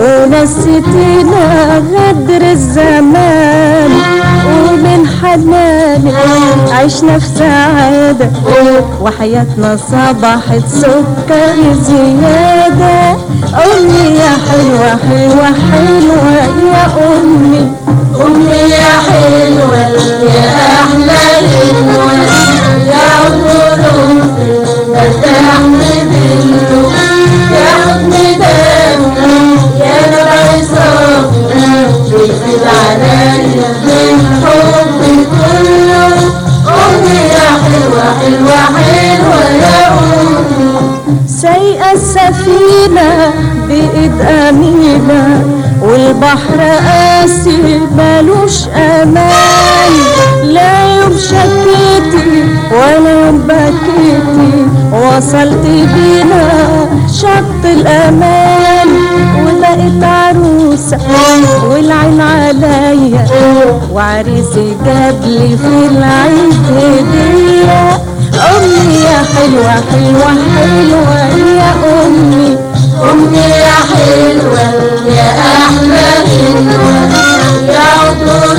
ونسيتنا غدر الزمان ومن حنانك عشنا في سعادة وحياتنا صبحت سكر زيادة أمي يا حلوة حلوة حلوة يا أمي أمي يا حلوة يا أحلى غنوة يا عمرهم فتح بدله يا حضن دمي يا نبع صافي بيفيض عليا بالحب كله أمي يا حلوة حلوة حلوة يا أمي سايقة السفينة بإيد أمينة والبحر قاسي ملوش أمان لا يوم شكيتي ولا يوم بكيتي وصلت بينا شط الأمان وبقيت عروسة والعين عليا وعريسي جابلي في العيد هدية أمي يا حلوة حلوة حلوة يا أمي أمي يا حلوة يا أحلى غنوة يا عطور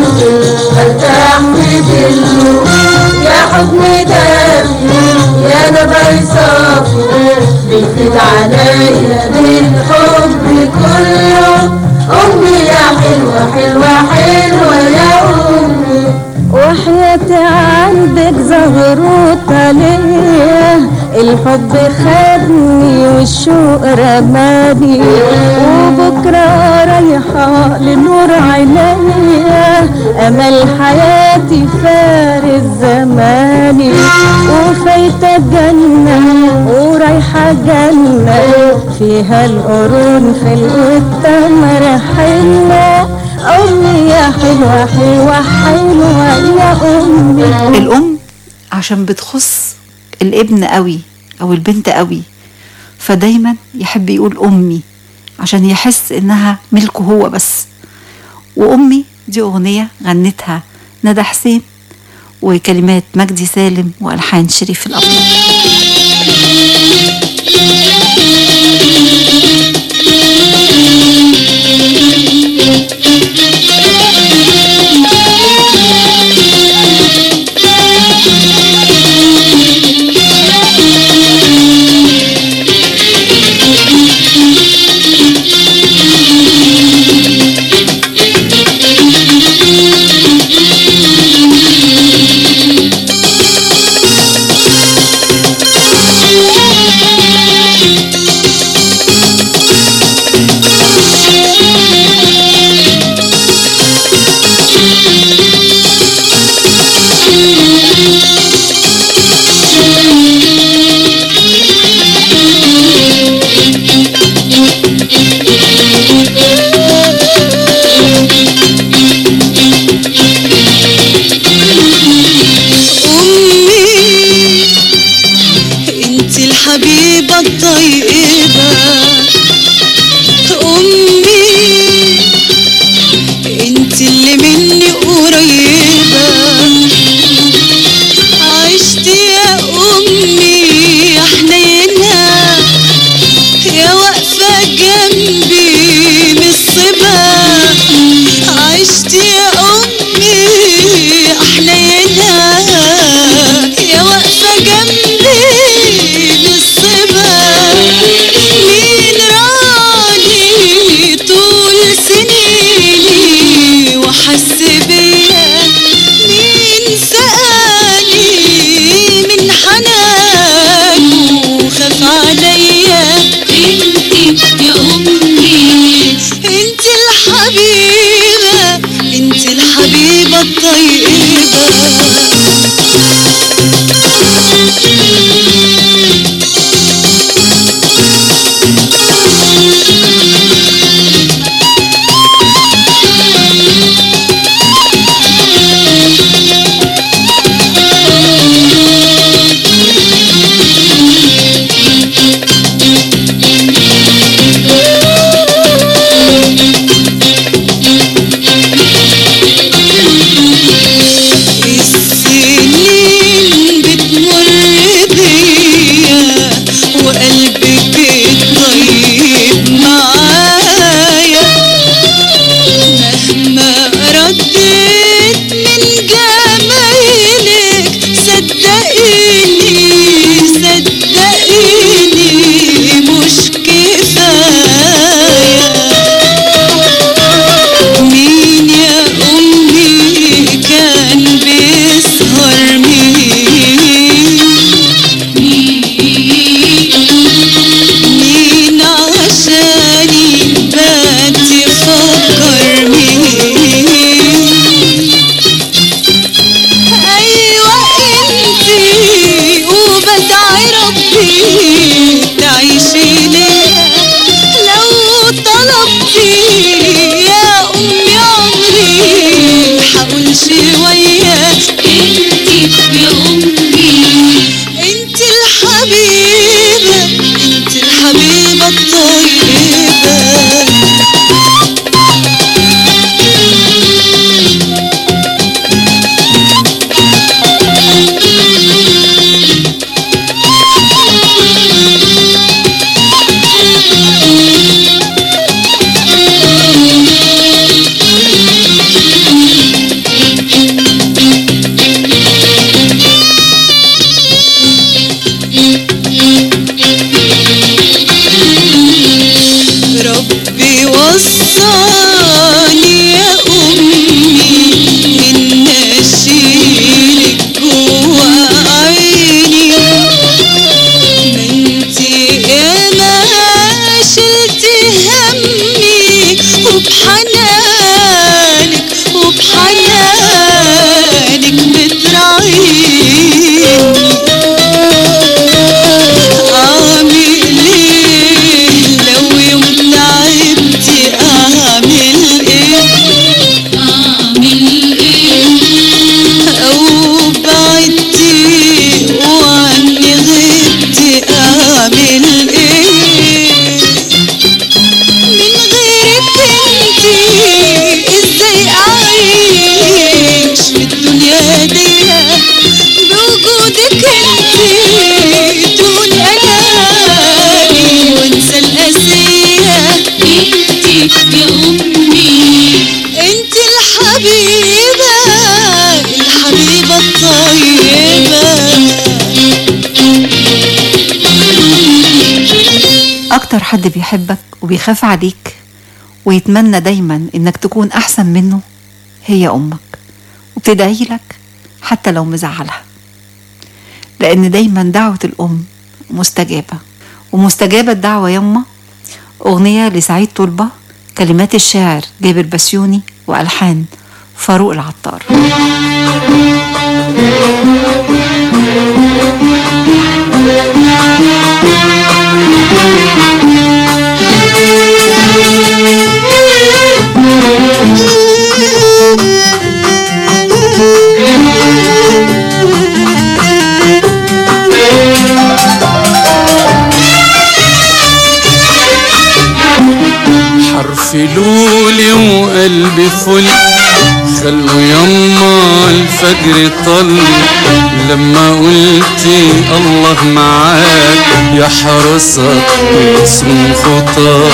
فتح بدله يا حضن دافي يا نبع صافي بيفيض عليا بالحب كله أمي يا حلوة حلوة حلوة يا أمي وحياتي عندك زغروطة ليا الحب خدني والشوق رماني وبكرة رايحة لنور عينيا أمل حياتي فارس زماني وفايتة جنة ورايحة جنة فيها القرنفل والتمر حلة أمي يا حلوة حلوة حلوة يا أمي الأم عشان بتخص الابن قوي أو البنت قوي فدايما يحب يقول أمي عشان يحس إنها ملكه هو بس وأمي دي أغنية غنتها ندى حسين وكلمات مجدي سالم وألحان شريف الأبيض Thank you. بيوصاني يا أمي إن أشيلك جوا عيني ما انتي يا ما شلتي همي وبحنانك وبحنانك بتراعيني أعمل إيه لو يوم تعبتي أعمل إيه أعمل إيه أو بعدتي وعني غبتي أعمل إيه من غيرك انتي ازاي اعيش في الدنيا دي بوجودك انتي تكون اناني وانسى الاسية انتي يا امي انتي الحبيبة الحبيبة الطيبة أكتر حد بيحبك وبيخاف عليك ويتمنى دايما إنك تكون أحسن منه هي أمك وبتدعي لك حتى لو مزعلها لأن دايما دعوة الأم مستجابة ومستجابة الدعوة يما أغنية لسعيد طلبة كلمات الشاعر جابر بسيوني وألحان فاروق العطار حرف لولي وقلبي فل خلو يما الفجر طل لما قلتي الله معاك يحرسك ويصون خطاك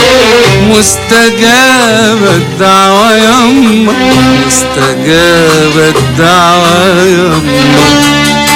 مستجابة الدعوة يما مستجابة الدعوة يما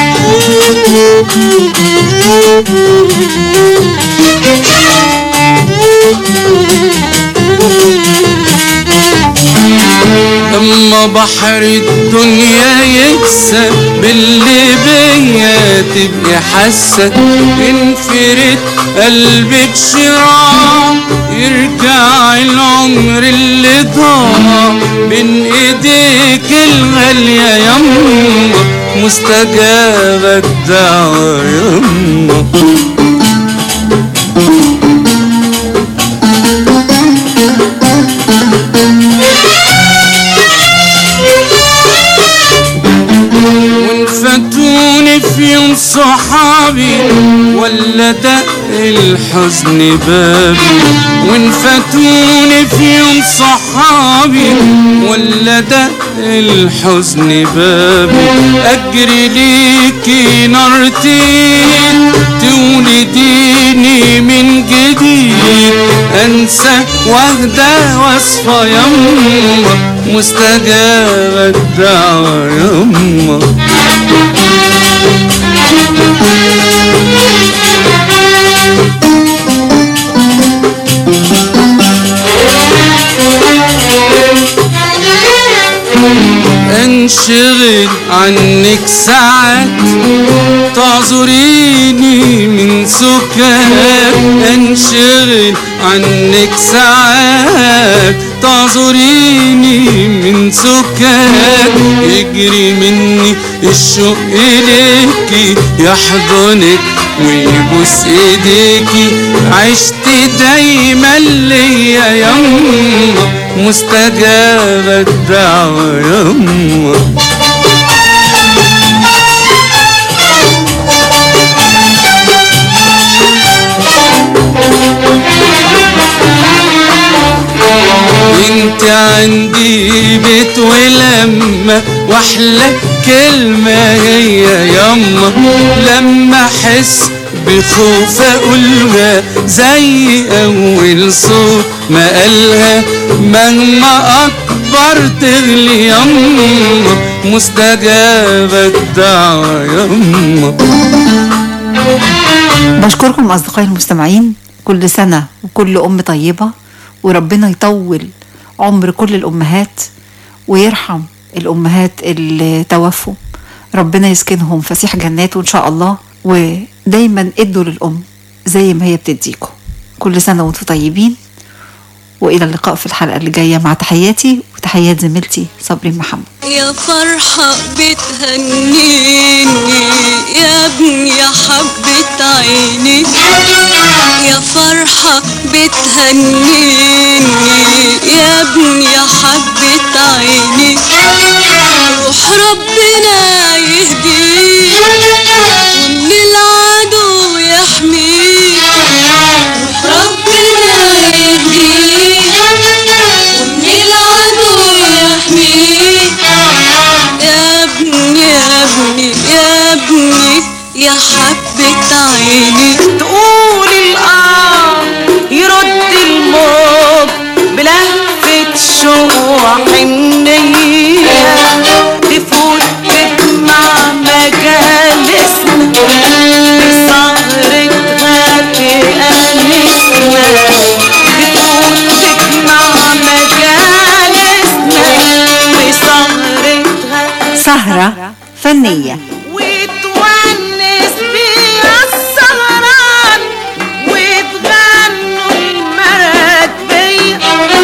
لما بحر الدنيا يكسب باللي بيا تبقي حاسة انفرد قلبي بشراع يرجع العمر اللي ضاع بين ايديك الغالية يما مستجابة الدعوة يما وان فاتوني في يوم صحابي ولا دق الحزن بابي وان فاتوني في يوم صحابي ولا دق الحزن بابي اجري ليكي نارتين تولديني من جديد انسى واهدى واصفى يما مستجابة الدعوة يما انشغل عنك ساعات تعذريني من سكات انشغل عنك ساعات تعذريني من سكات يجري مني الشوق إليكي يحضنك ويبوس ايديكي عشت دايما ليا يما مستجابة الدعوة يما انت عندي بيت ولما واحلى كلمة هي يما لما احس بخوف اقولها زي اول صوت ما قالها مهما اكبر تغلي يما مستجابة الدعوة يما بشكركم أصدقائي المستمعين كل سنة وكل أم طيبة وربنا يطول عمر كل الأمهات ويرحم الأمهات اللي توفوا ربنا يسكنهم فسيح جناته إن شاء الله ودايما ادوا للأم زي ما هي بتديكم كل سنة وانتم طيبين وإلى اللقاء في الحلقة اللي جاية مع تحياتي وتحيات زميلتي صبري محمد يا فرحة بتهنيني يا ابني يا حبة عيني يا فرحة بتهنيني يا ابني يا حبة عيني روح ربنا يهديك ومن العدو يحميك روح ربنا يهديك ومن العدو يحميك يا ابني يا ابني يا ابني يا حبة عيني تقول الآه يرد الموج بلهفة شوق وحنية تفوت تجمع مجالسنا بسهرتها تأنسنا تفوت تجمع مجالسنا بسهرتها سهرة فنية وتونس بيها السهران وتغنوا المراكبية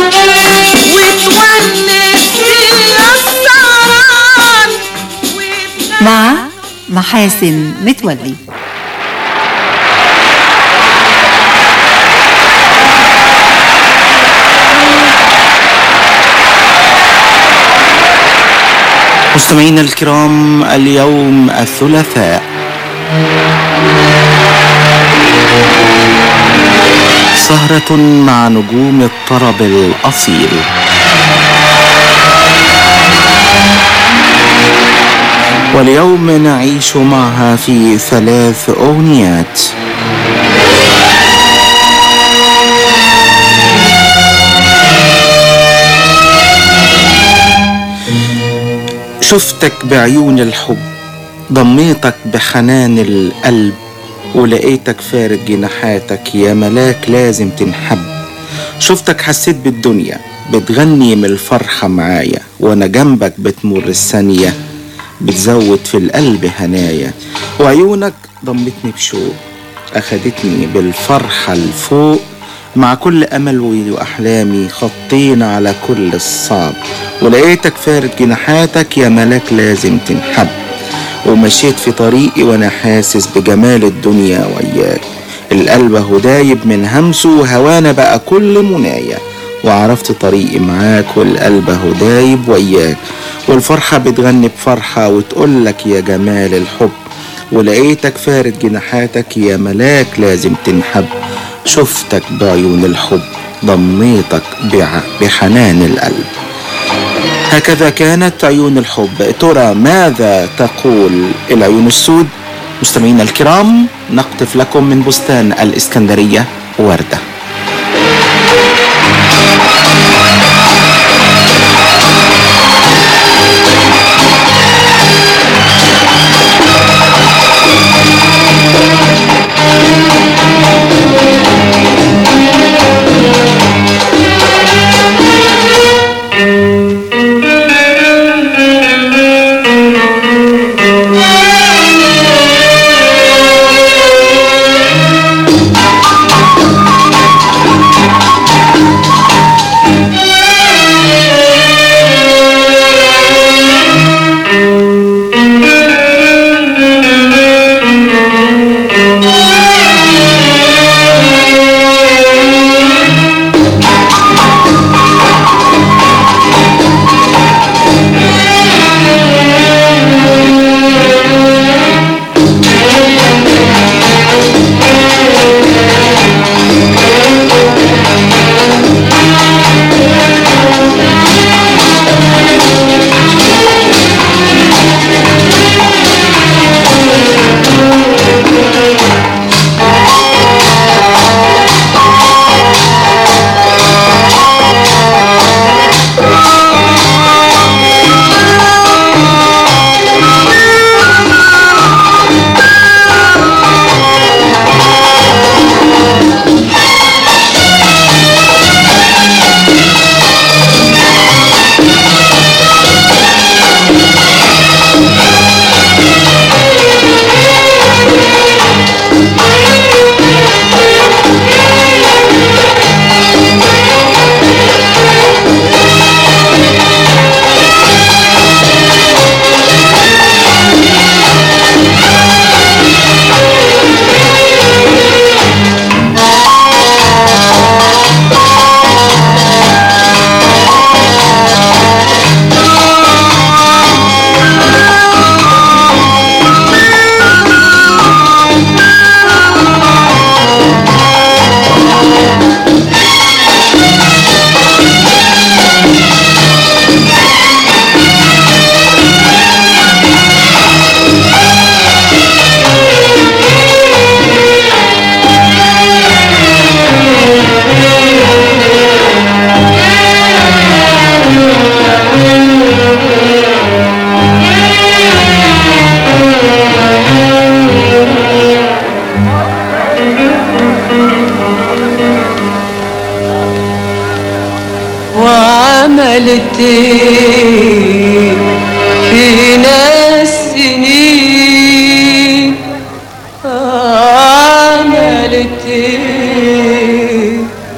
وتونس بيها السهران مع محاسن متولي مستمعينا الكرام اليوم الثلاثاء سهرة مع نجوم الطرب الأصيل واليوم نعيش معها في ثلاث أغنيات شفتك بعيون الحب ضميتك بحنان القلب ولقيتك فارد جناحاتك يا ملاك لازم تنحب شفتك حسيت بالدنيا بتغني من الفرحة معايا وانا جنبك بتمر الثانية بتزود في القلب هنايا وعيونك ضمتني بشوق أخدتني بالفرحة الفوق مع كل أمل وأحلامي خطينا على كل الصعب ولقيتك فارد جناحاتك يا ملاك لازم تنحب ومشيت في طريقي وأنا حاسس بجمال الدنيا وياك القلب اهو دايب من همسه وهوانا بقى كل منايا وعرفت طريقي معاك والقلب اهو دايب وياك والفرحة بتغني بفرحة وتقولك يا جمال الحب ولقيتك فارد جناحاتك يا ملاك لازم تنحب شفتك بعيون الحب ضميتك بع- بحنان القلب هكذا كانت عيون الحب ترى ماذا تقول العيون السود مستمعينا الكرام نقطف لكم من بستان الإسكندرية وردة Thank you. عملت ايه فينا السنين عملت ايه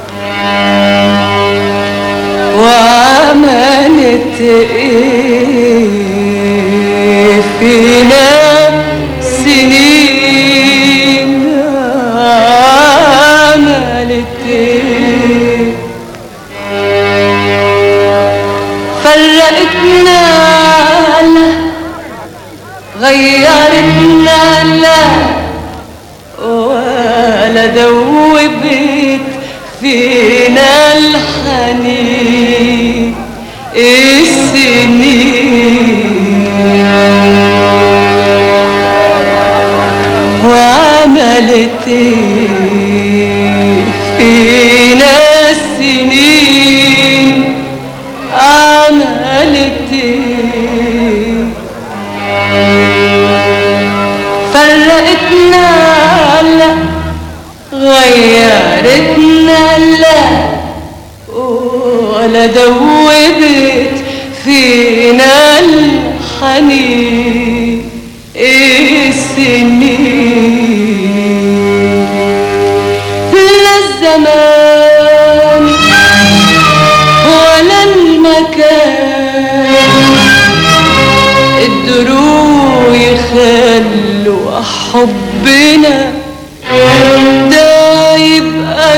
وعملت ايه فينا سنين عملت ايه فرقتنا لا غيرتنا لا ولا دوبت فينا الحنين السنين وعملت إيه فينا السنين عملت إيه فرقتنا لا غيرتنا لا ولا دوبت فينا الحنين السنين لا الزمان ولا المكان قدروا يخلوا حبنا ده يبقى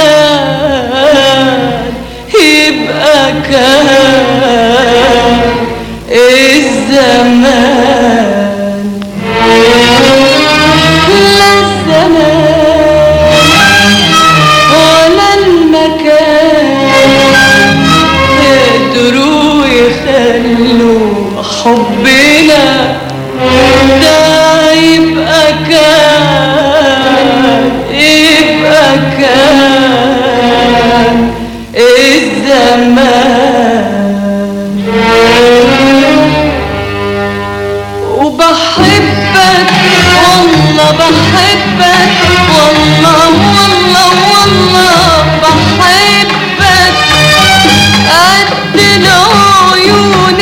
كان يبقى كان الزمان لا الزمان ولا المكان قدروا يخلوا حبنا ده يبقى كان يبقى كان الزمان وبحبك والله بحبك والله والله والله بحبك قد العيون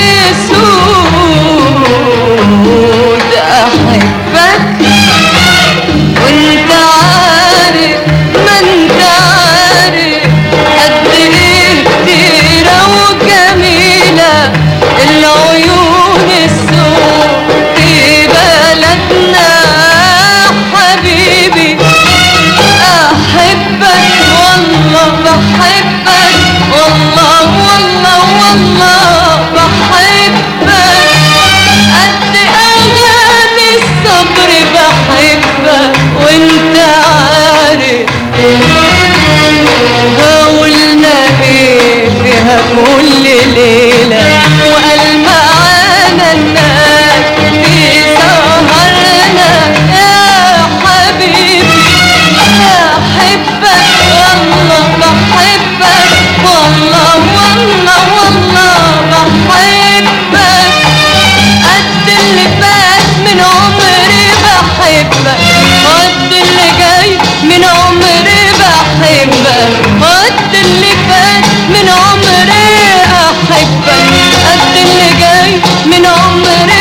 سود احبك وانت عارف ما انت عارف قد ايه كتيرة وجميلة العيون السود في بلدنا حبيبي احبك والله بحبك والله والله والله بحبك قد اغاني الصبر بحبك وانت عارف قولنا ايه فيها كل ليلة وقال معانا الناس في سهرنا يا حبيبي احبك والله بحبك والله والله والله بحبك قد اللي فات من عمري بحبك قد اللي جاي من عمري بحبك قد اللي فات من عمري احبك قد اللي جاي من عمري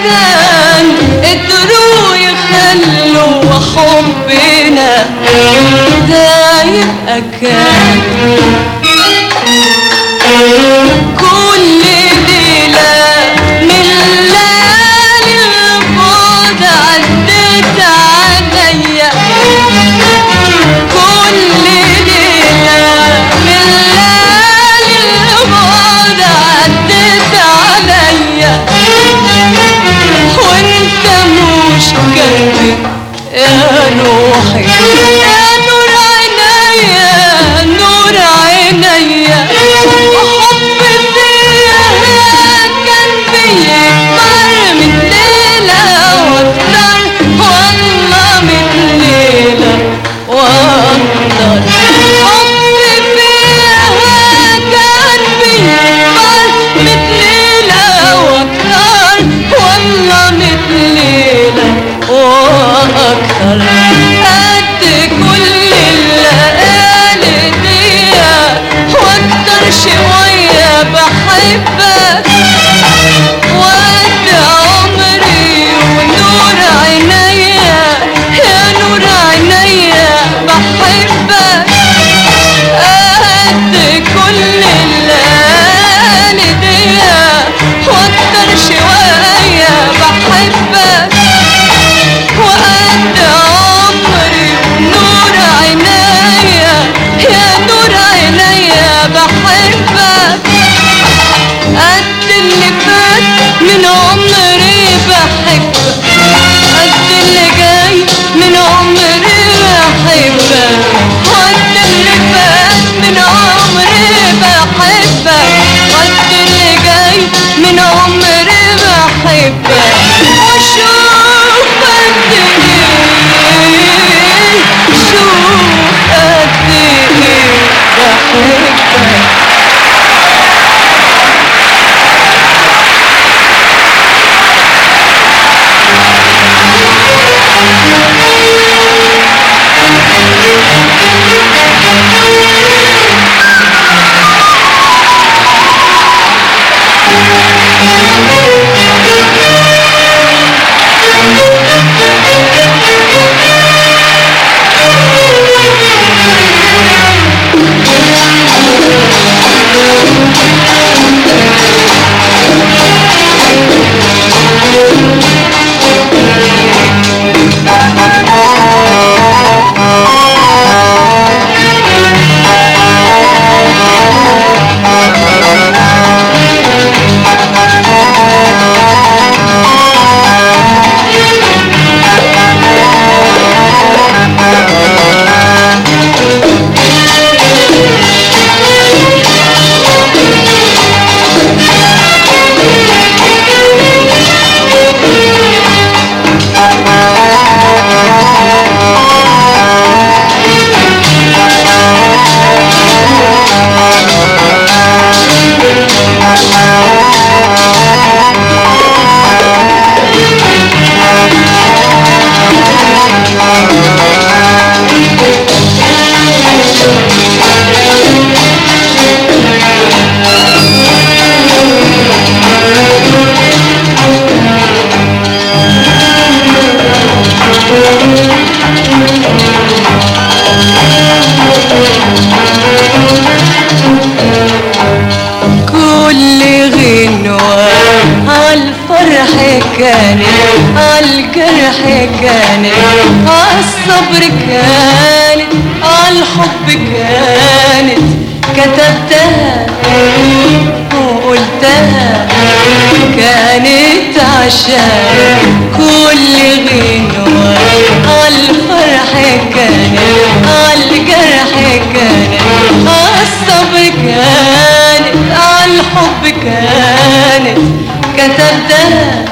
أكان قدروا يخلوا حبنا ده يبقى كان كل ليلة من ليالي البعد عدت عليا كل ليلة من ليالي البعد عدت عليا وانت مش قلبي يا روحي يا نور عينيا نور عينيا وحب فيا كان بيكبر من ليلة واكتر والله من ليلة واكتر حب فيا كان بيكبر من ليلة واكتر والله من ليلة واكتر قد كل الليالي دي واكتر شوية بحبك وقد عمري ونور عينيا يا نور عينيا بحبك قد كل الليالي دي واكتر شوية بحبك وقد عمري ونور عينيا يا نور عينيا بحبك قد اللي فات من عمري بحبك قد اللي جاي من عمري بحبك قد اللي فات من عمري بحبك قد اللي جاي من عمري بحبك وشوف قد ايه شوف قد ايه بحبك كل غنوة عالفرح كانت عالجرح كانت عالصبر كانت عالحب كانت كتبتها وقلتها كانت عشان كل غنوة عالفرح كانت عالجرح كانت عالصبر كانت عالحب كانت كتبتها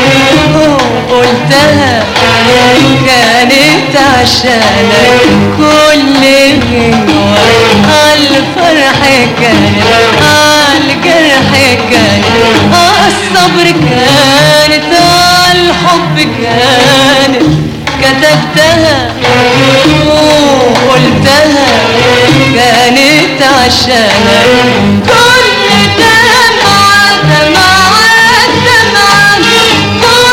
وقلتها كانت عشانك كل غنوة عالفرح كانت عالجرح كانت عالصبر كانت عالحب كانت كتبتها وقلتها كانت عشانك كل دمعة دمعة دمعة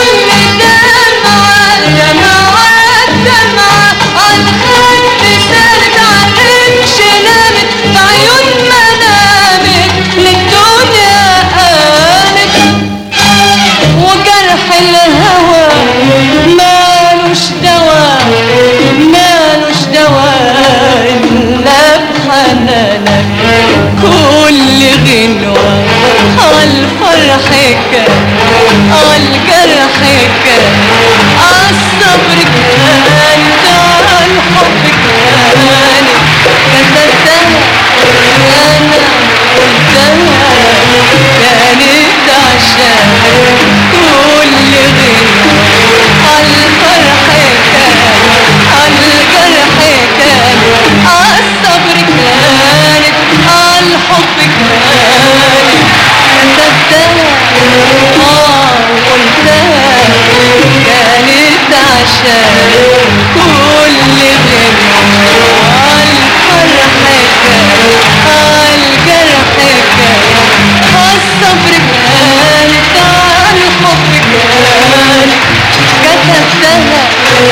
الجرح كان عالجرح كان عالصبر كان عالحب كان كتبتها وانا قلتها كانت عشان كل غير عالفرح كان عالجرح كان عالصبر كانت عالحب كانت كتبتها اه قلتها كانت عشان كل غير عالفرح كان عالجرح كان عالصبر كانت عالحب كانت كتبتها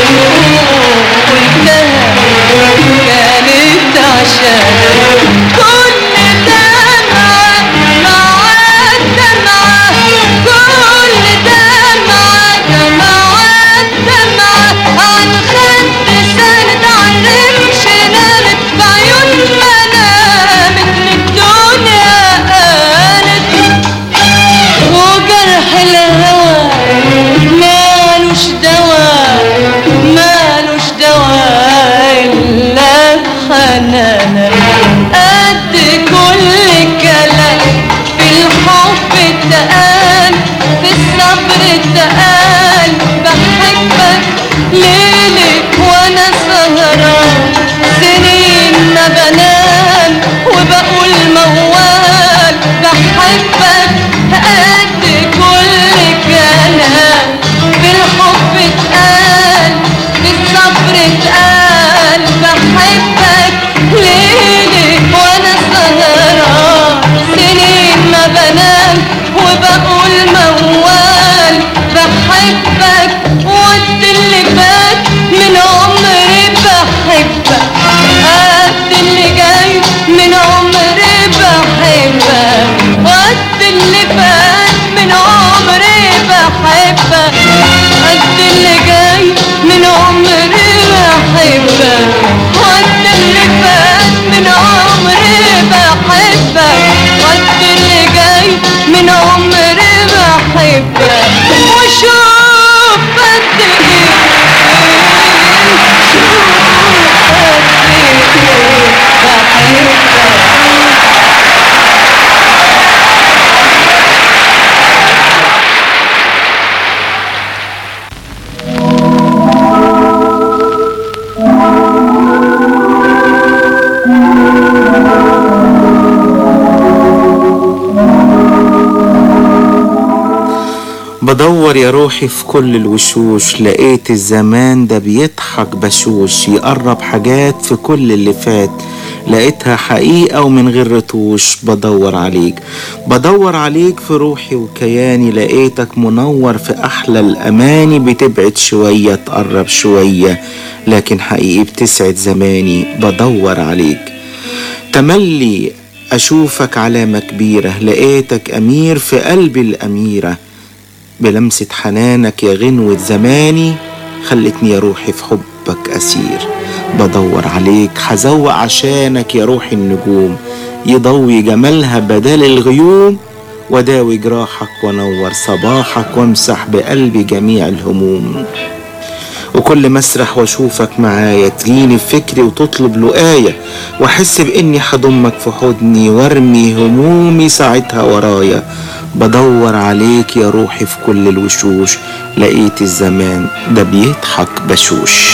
وقلتها كانت عشان كل دمعة مع الدمعة كل دمعة مع الدمعة عن خد سند عن رمش نامت بعيون منامت للدنيا قالت وجرح الهوى مالوش دواء مالوش دواء إلا حنانا قد كل كلام في الحب اتقال في الصبر اتقال بحبك ليلي وانا سهران سنين ما بنام وبقول موال بحبك قد كل كلام في الحب اتقال في الصبر اتقال بحبك ليلي وانا سهران سنين ما بنام وبقول موال بحبك وقت اللي فات من عمري بحبك قد اللي جاي من عمري بحبك وقت اللي فات من عمري بحبك قد اللي جاي من عمري بحبك وقت اللي فات من عمري بحبك وقت اللي جاي من عمري بحبك وشوف قد ايه بدور يا روحي في كل الوشوش لقيت الزمان ده بيضحك بشوش يقرب حاجات في كل اللي فات لقيتها حقيقة ومن غير رتوش بدور عليك بدور عليك في روحي وكياني لقيتك منور في أحلى الأماني بتبعد شوية تقرب شوية لكن حقيقي بتسعد زماني بدور عليك تملي أشوفك علامة كبيرة لقيتك أمير في قلبي الأميرة بلمسة حنانك يا غنوة زماني خلتني يا روحي في حبك أسير بدور عليك حزوق عشانك يا روحي النجوم يضوي جمالها بدل الغيوم وداوي جراحك وانور صباحك وامسح بقلبي جميع الهموم وكل ما اسرح واشوفك معايا تجيني في فكري وتطلب لقاية واحس باني حضمك في حضني وارمي همومي ساعتها ورايا بدور عليك يا روحي في كل الوشوش لقيت الزمان ده بيضحك بشوش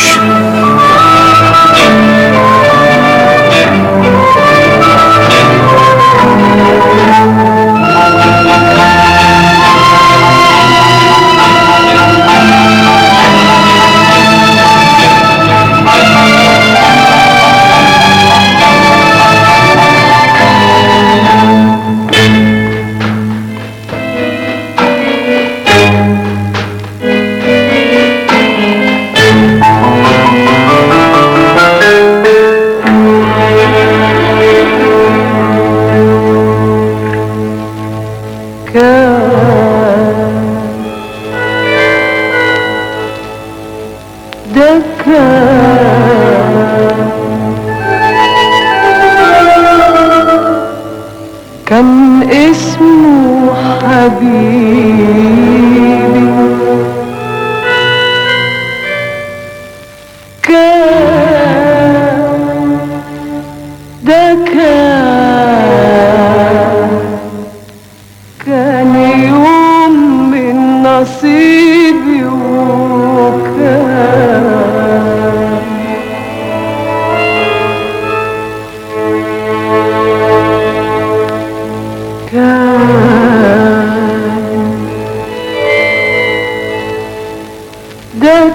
كان اسمه حبيب نصيبي وكان كان ده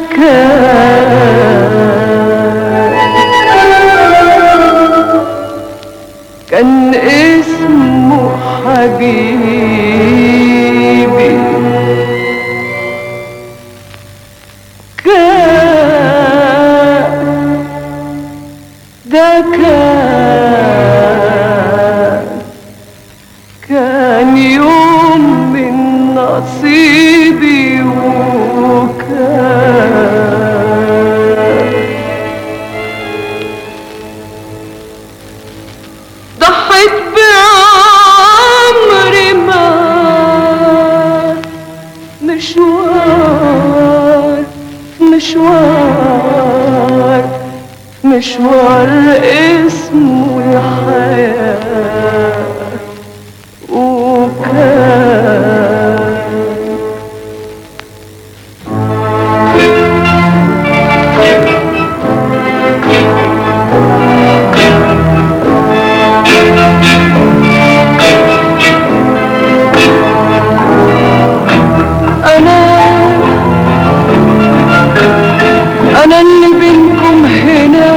كان كان اسمه حبيبي كان ده كان كان يوم من نصيبي وكان ضحيت بعمري ما مشوار مشوار مشوار اسمه الحياة وكان أنا أنا اللي بينكم هنا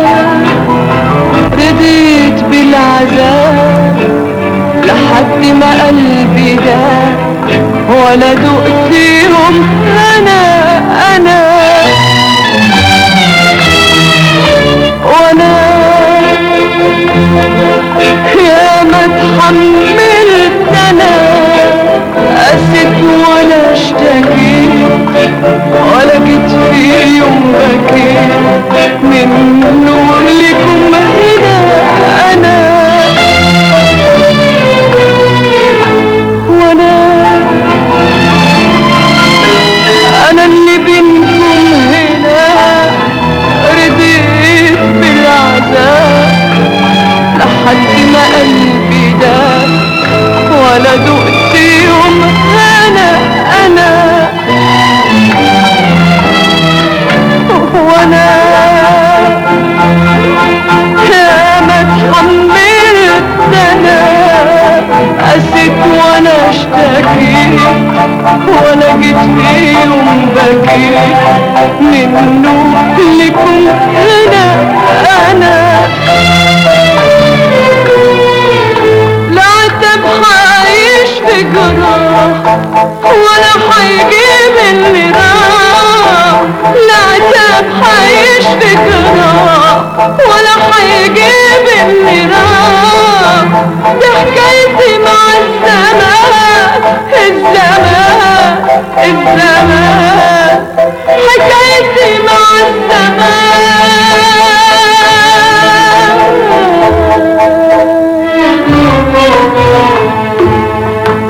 رضيت بالعذاب لحد ما قلبي ده ولا دقت يوم أنا أنا وأنا يا ما اتحملت أنا قست ولا اشتكيت ولا جيت في يوم بكيت من نور لكم هنا انا وانا انا اللي بينكم هنا رضيت بالعذاب لحد ما قلبي ده ولا دقت يوم انا انا وانا يا ما اتحملت انا قسيت وانا اشتكيت ولا جيت في يوم بكيت منه لكم هنا انا لا عتب حعيش في جراح ولا حيجيب اللي راح لا عتب حعيش في جراح ولا حيجيب اللي راح دي حكايتي مع الزمان الزمان الزمان حكايتي مع الزمان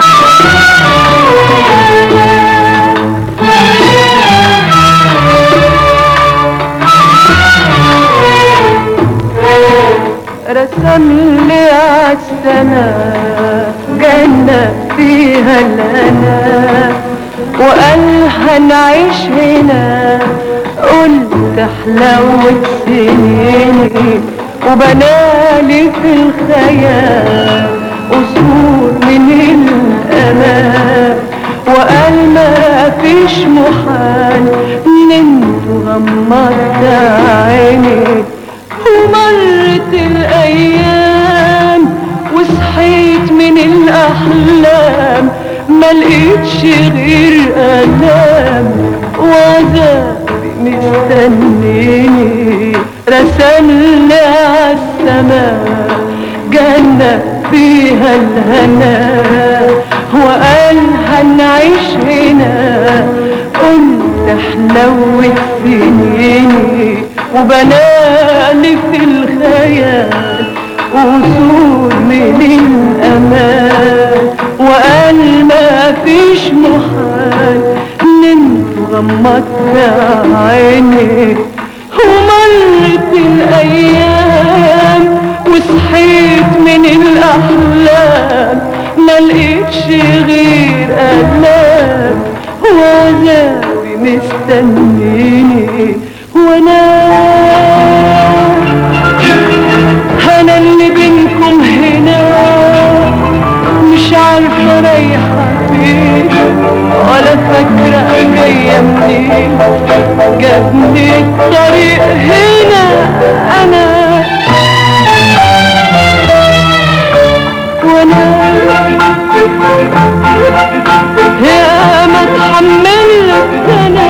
رسم لي عالسماء جنة فيها الهنا وقال هنعيش هنا قلت حلاوة سنيني وبنالي في الخيال قصور من الأمان وقال ما فيش محال نمت غمضت عيني ومرت الأيام وصحيت من الأحلام ما لقيتش غير ألام وعذابي مستنيني رسمنا عالسماء جنة فيها الهنا وقال هنعيش هنا قلت حلوت سنيني وبنالي في الخيال وصول من الأمان وقال ما فيش محال نمت غمضت عيني ومرت الأيام وصحيت من الأحلام ما لقيتش غير ألام غيابي مستنيني وانا انا اللي بينكم هنا مش عارفه رايحه فين ولا فاكره جايه منين جابني الطريق هنا انا وانا يا ما اتحملت انا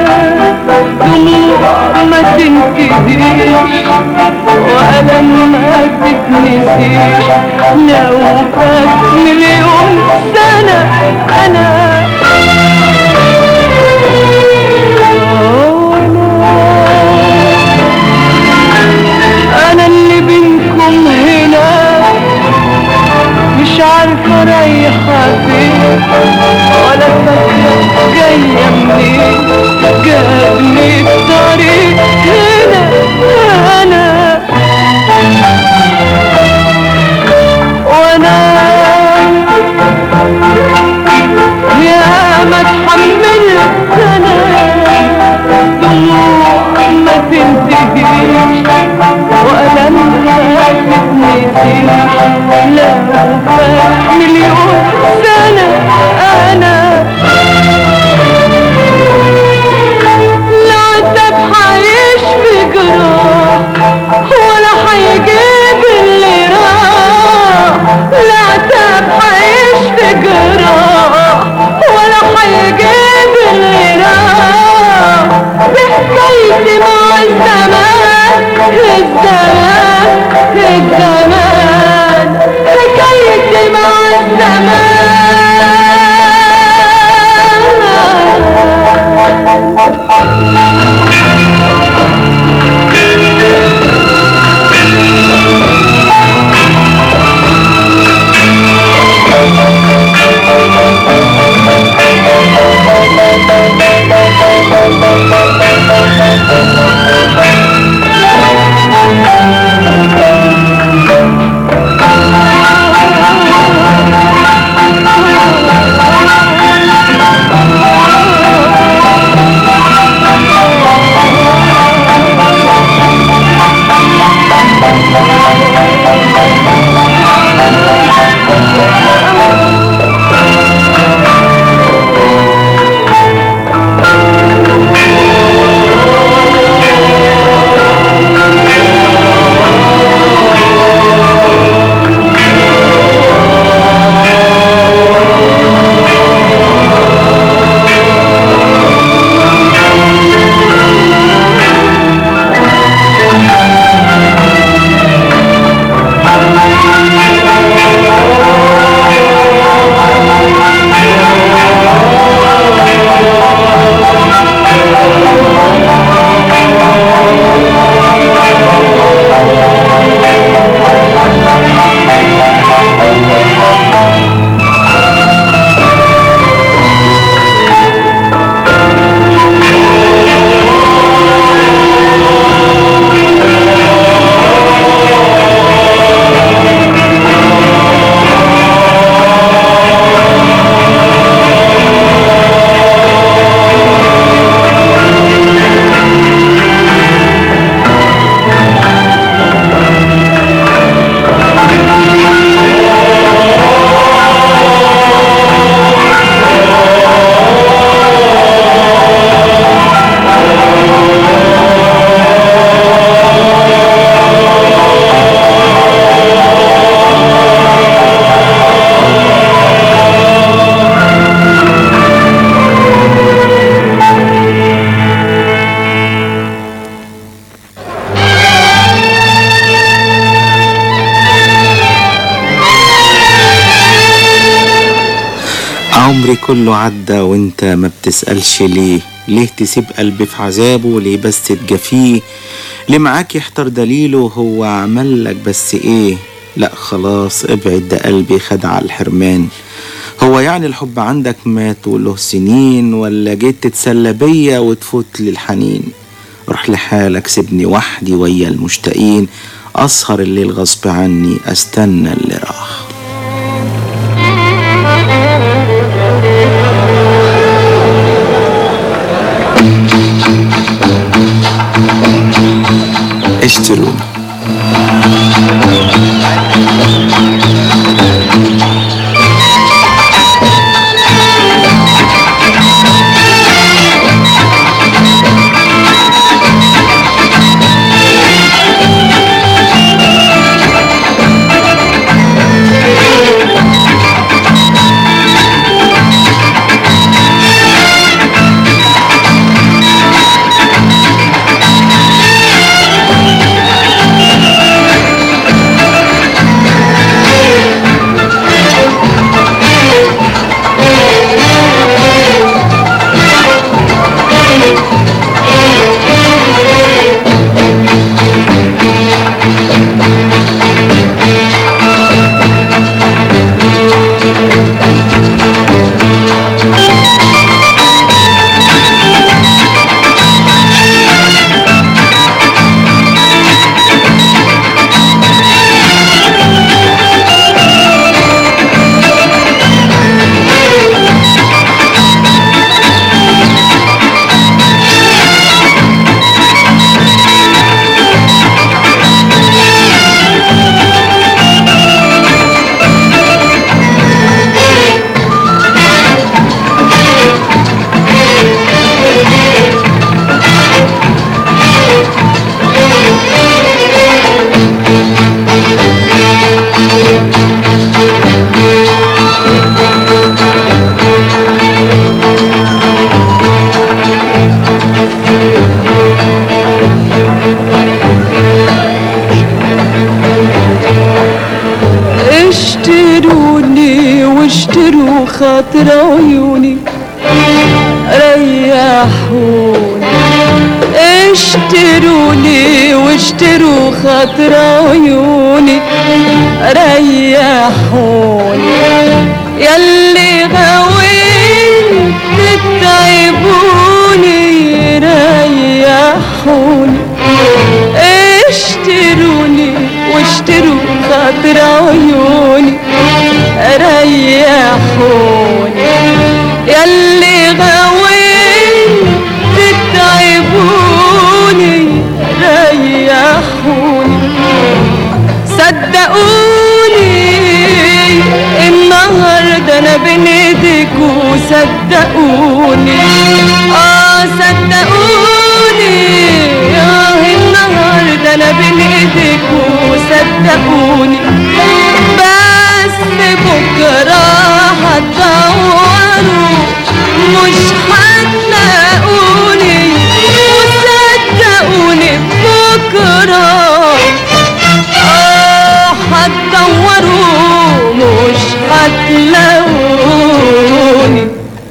دموع ما تنكديش والم ما تتنسيش لو فات مليون سنة انا انا اللي بينكم هنا مش عارفة رايحة فين ولا فاكرة جاية منين جابني الطريق هنا أنا وأنا يا ما اتحملت أنا دموع ما تنتهيش وألم ما تتنسيش لو فات مليون سنة أنا العتاب حيعيش في جراح ولا حيجيب اللي راح العتاب حيعيش في جراح ولا حيجيب اللي راح بحكايتي مع الزمان الزمان الزمان حكايتي مع عمري كله عدى وانت ما بتسألش ليه ليه تسيب قلبي في عذابه ليه بس تجافيه ليه معاك يحتار دليله هو عمل لك بس ايه لا خلاص ابعد ده قلبي خد على الحرمان هو يعني الحب عندك مات وله سنين ولا جيت تتسلى بيا وتفوت للحنين روح لحالك سيبني وحدي ويا المشتاقين اسهر الليل غصب عني استنى اللي راح واشتروني اشتروني واشتروا خاطر عيوني ريحوني اشتروني واشتروا خاطر عيوني ريحوني يلي غاوين تتعبوني ريحوني اشتروني واشتروا خاطر عيوني ريحوني يلي غاوين تتعبوني ريحوني صدقوني النهارده انا بين ايديك وصدقوني اه صدقوني اه النهارده انا بين ايديك وصدقوني بس بكره هتدوروا مش هتلاقوني وصدقوني بكره آه هتدوروا مش هتلاقوني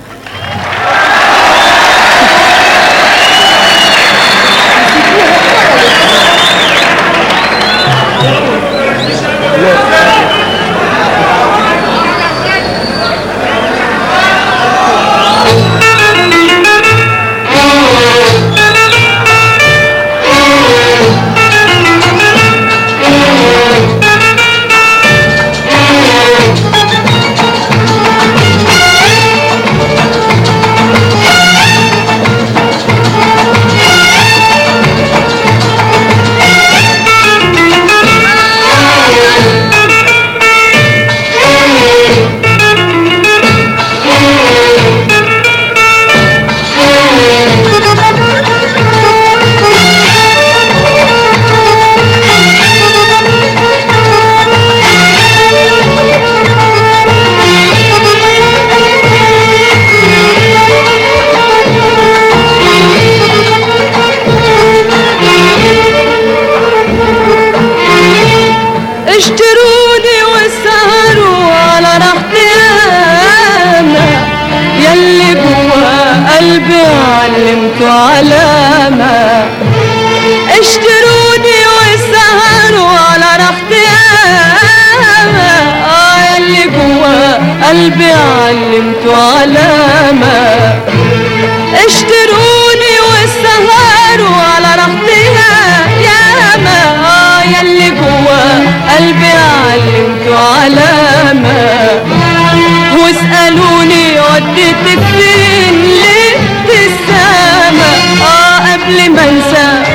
اشتروني وسهروا على راحتي انا يلي جوا قلبي علمته علامة اشتروني وسهروا على راحتي انا اه يلي جوا قلبي علمته علامة اشتروني وسهروا على راحتي ياما اه يلي جوا قلبي علمته علامة واسألوني وديتك فين ليه السما اه قبل ما انسى وافتكر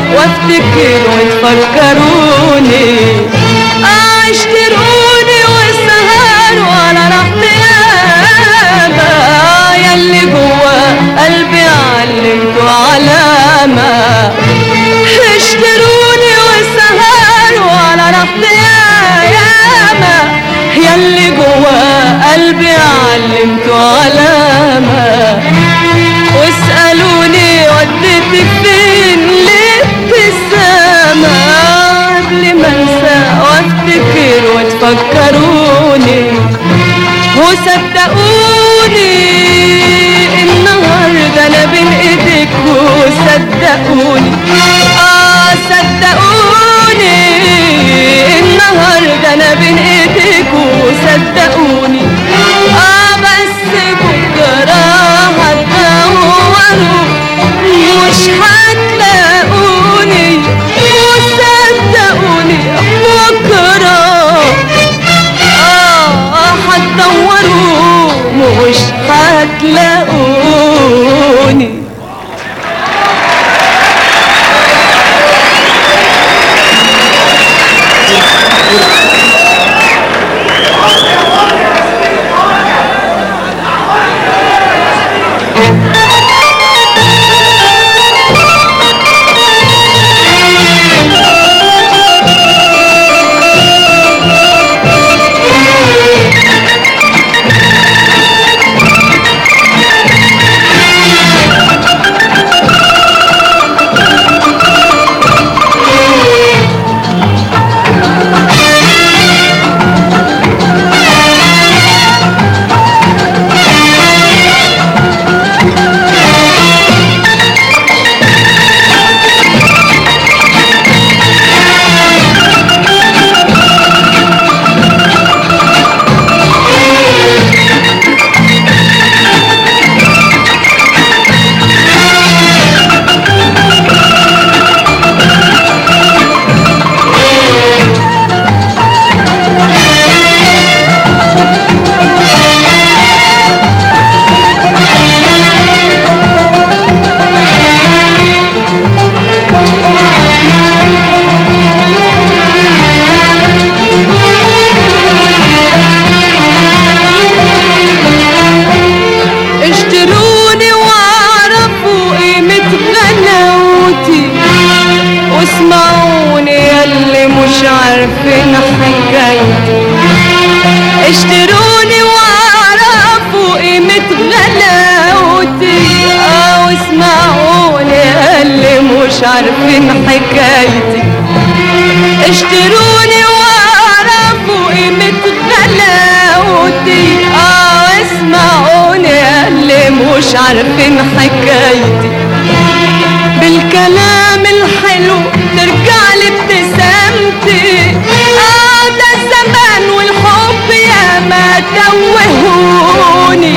وافتكر وتفكروني آه، اشتروني واسهروا على راحتي يابا ياللي جوا قلبي علمتوا علامة اشتروني واسهروا على راحتي ياما ياللي جوا قلبي علمتوا علامة واسألوني وديتك فين الابتسامة قبل ما انسى وافتكر وتفكروني وصدقوني النهارده انا بين ايديك وصدقوني اه صدقوني النهارده انا بين ايديك وصدقوني اه بس بكره هتدوروا مش هتلاقوني وصدقوني بكره آه هتدوروا مش هتلاقوني اشتروني واعرفوا قيمة غلاوتي واسمعوني ياللي مش عارفين حكايتي اشتروني واعرفوا قيمة غلاوتي اه واسمعوني ياللي مش عارفين حكايتي اشتروني واعرفوا قيمة غلاوتي اه واسمعوني ياللي مش عارفين حكايتي بالكلام الحلو ترجع لي ابتسامتي اه ده الزمان والحب يا ما توهوني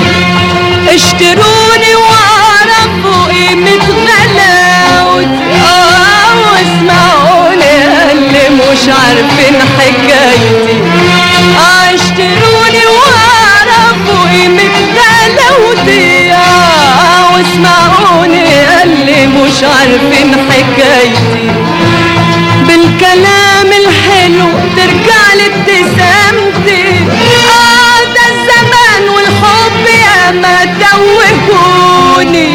اشتروني واعرفوا قيمة غلاوتي اه واسمعوني اللي مش عارفين حكايتي اه اشتروني واعرفوا قيمة غلاوتي اه واسمعوني اللي مش عارفين حكايتي بالكلام الحلو ترجع لي ابتسامتي اه ده الزمان والحب يا ما توهوني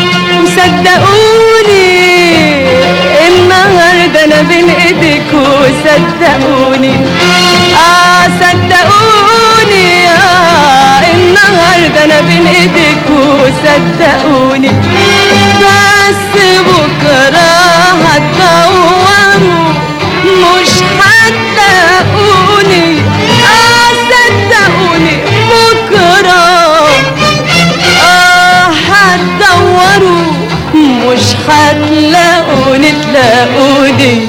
وصدقوني النهارده انا بين ايديك وصدقوني اه صدقوني آه النهارده انا بين ايديك وصدقوني بس بكره هتدوروا مش هتلاقوني اه صدقوني بكره اه هتدوروا مش هتلاقوني تلاقوني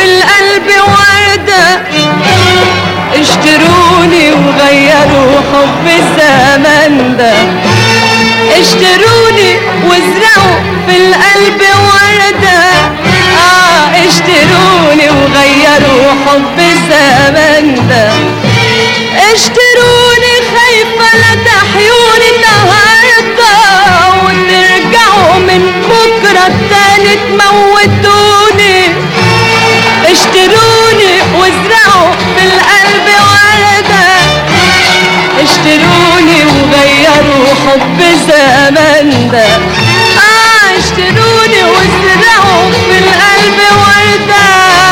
في القلب وردة اشتروني وغيروا حب الزمن ده اشتروني وازرعوا في القلب وردة اه اشتروني وغيروا حب الزمن ده اشتروني خايفة لا تحيوني النهاردة وترجعوا من بكرة تاني تموتوني اشتروني وازرعوا في القلب وردة اشتروني وغيروا حب زمان ده اه اشتروني وازرعوا في القلب وردة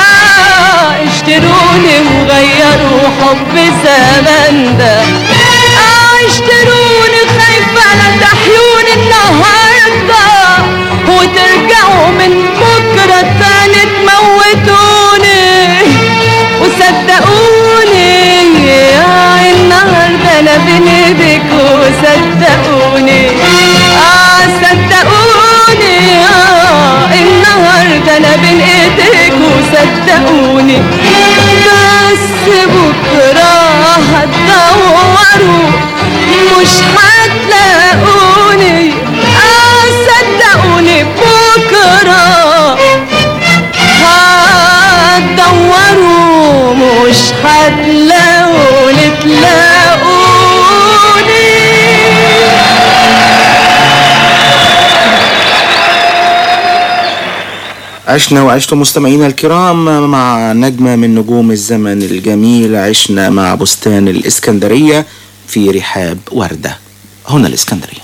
اشتروني وغيروا حب زمان ده اه اشتروني خايفة لا تحيوني النهاردة وترجعوا من بكرة تاني تموتوني وصدقوني يا النهاردة انا بين ايدك وصدقوني اه صدقوني آه النهاردة انا بين ايدك وصدقوني بس بكرة هتدوروا مش هتلاقوني اه صدقوني بكرة هتدوروا مش هتلاقوني تلاقوني عشنا وعشتم مستمعينا الكرام مع نجمة من نجوم الزمن الجميل عشنا مع بستان الإسكندرية في رحاب وردة هنا الإسكندرية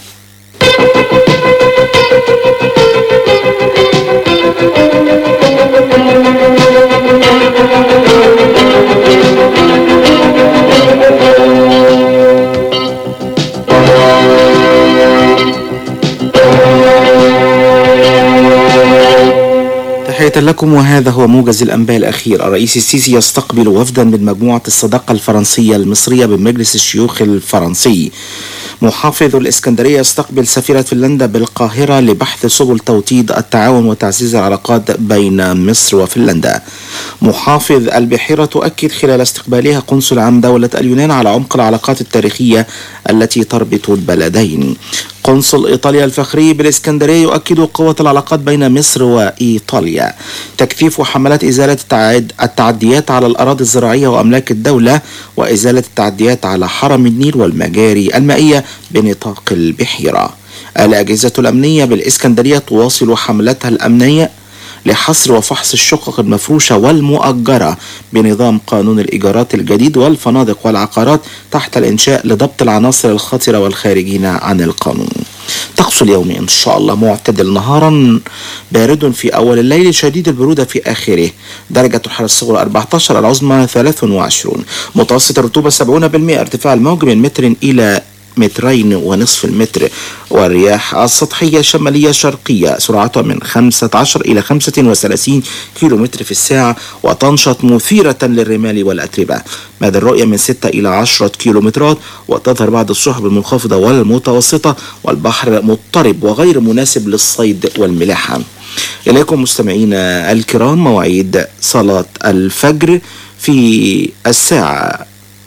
تحية لكم وهذا هو موجز الأنباء الأخير الرئيس السيسي يستقبل وفدا من مجموعة الصداقة الفرنسية المصرية بمجلس الشيوخ الفرنسي محافظ الإسكندرية يستقبل سفيرة فنلندا بالقاهرة لبحث سبل توطيد التعاون وتعزيز العلاقات بين مصر وفنلندا محافظ البحيرة تؤكد خلال استقبالها قنصل عام دولة اليونان على عمق العلاقات التاريخية التي تربط البلدين قنصل إيطاليا الفخري بالإسكندرية يؤكد قوة العلاقات بين مصر وإيطاليا تكثيف حملات إزالة التعاد- التعديات على الأراضي الزراعية وأملاك الدولة وإزالة التعديات على حرم النيل والمجاري المائية بنطاق البحيرة الأجهزة الأمنية بالإسكندرية تواصل حملتها الأمنية لحصر وفحص الشقق المفروشة والمؤجرة بنظام قانون الإيجارات الجديد والفنادق والعقارات تحت الإنشاء لضبط العناصر الخطرة والخارجين عن القانون طقس اليوم إن شاء الله معتدل نهارا بارد في أول الليل شديد البرودة في آخره درجة الحرارة الصغرى 14 العظمى 23 متوسط الرطوبة 70% ارتفاع الموج من متر إلى مترين ونصف المتر والرياح السطحية شمالية شرقية سرعتها من 15 إلى 35 كيلو متر في الساعة وتنشط مثيرة للرمال والأتربة مدى الرؤية من 6 إلى 10 كيلو مترات وتظهر بعض السحب المنخفضة والمتوسطة والبحر مضطرب وغير مناسب للصيد والملاحة إليكم مستمعينا الكرام مواعيد صلاة الفجر في الساعة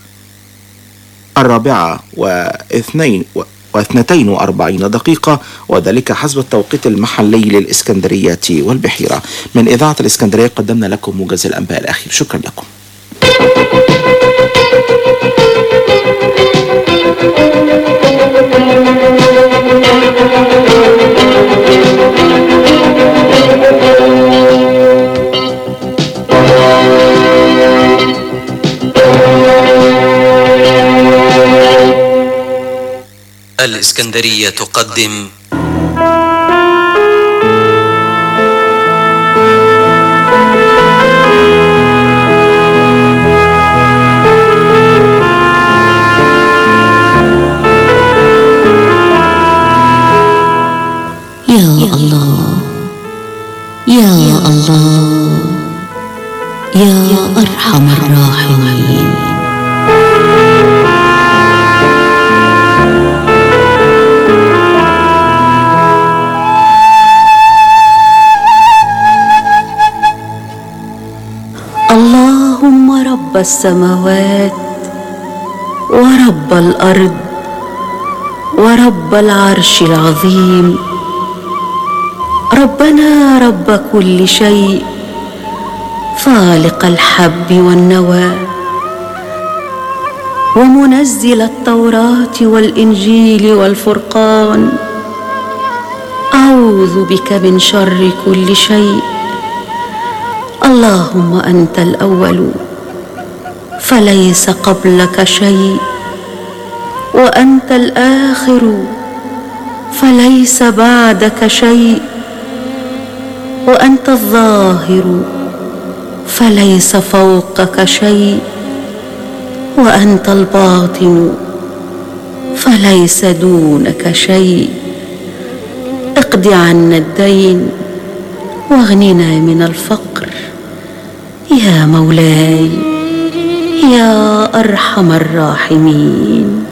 الرابعة واثنين و- واثنتين وأربعين دقيقة وذلك حسب التوقيت المحلي للإسكندرية والبحيرة من إذاعة الإسكندرية قدمنا لكم موجز الأنباء الأخير شكرا لكم الإسكندرية تقدم يا الله يا الله يا أرحم الراحمين اللهم رب السماوات ورب الارض ورب العرش العظيم ربنا رب كل شيء فالق الحب والنوى ومنزل التوراه والانجيل والفرقان اعوذ بك من شر كل شيء اللهم انت الاول فليس قبلك شيء وانت الاخر فليس بعدك شيء وانت الظاهر فليس فوقك شيء وانت الباطن فليس دونك شيء اقض عنا الدين واغننا من الفقر يا مولاي يا ارحم الراحمين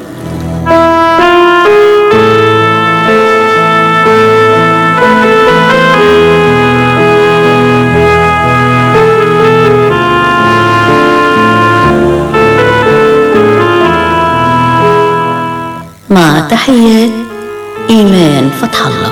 مع تحيات ايمان فتح الله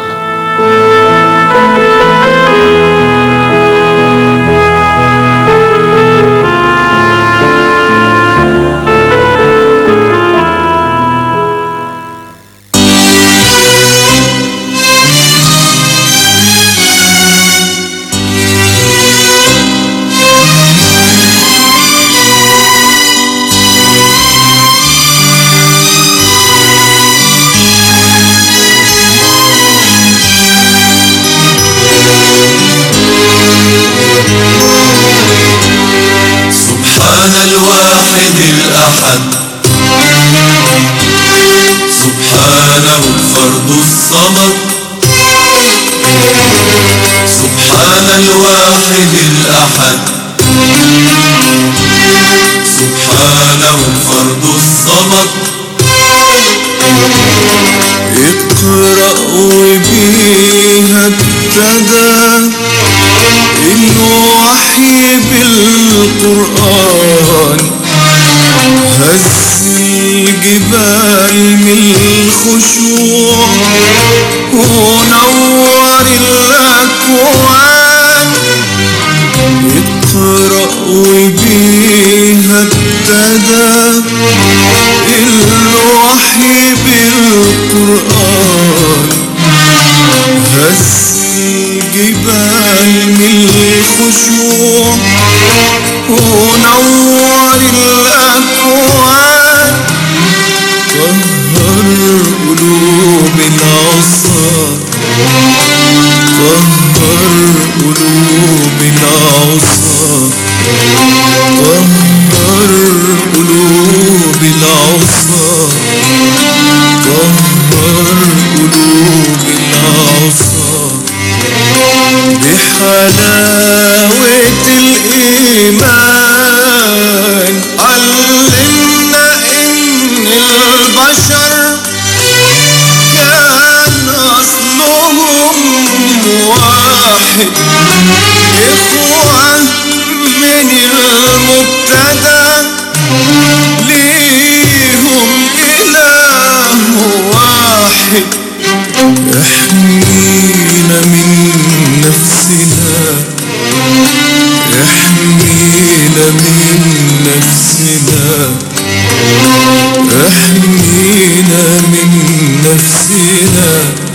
سبحان الواحد الأحد سبحانه الفرد الصمد سبحان الواحد الأحد سبحانه الفرد الصمد اقرأ وبيها ابتدى الوحي بالقرآن هز الجبال من الخشوع ونور الأكوان اقرأ وبيها ابتدى الوحي بالقرآن هز الجبال من الخشوع ونور الأكوان طهر قلوب العصا طهر قلوب العصا طهر قلوب العصا طهر قلوب العصا بحلاوة الإيمان علمنا إن البشر كان أصلهم واحد إخوة من المبتدأ ليهم إله واحد احمينا من نفسنا احمينا من نفسنا احمينا من نفسنا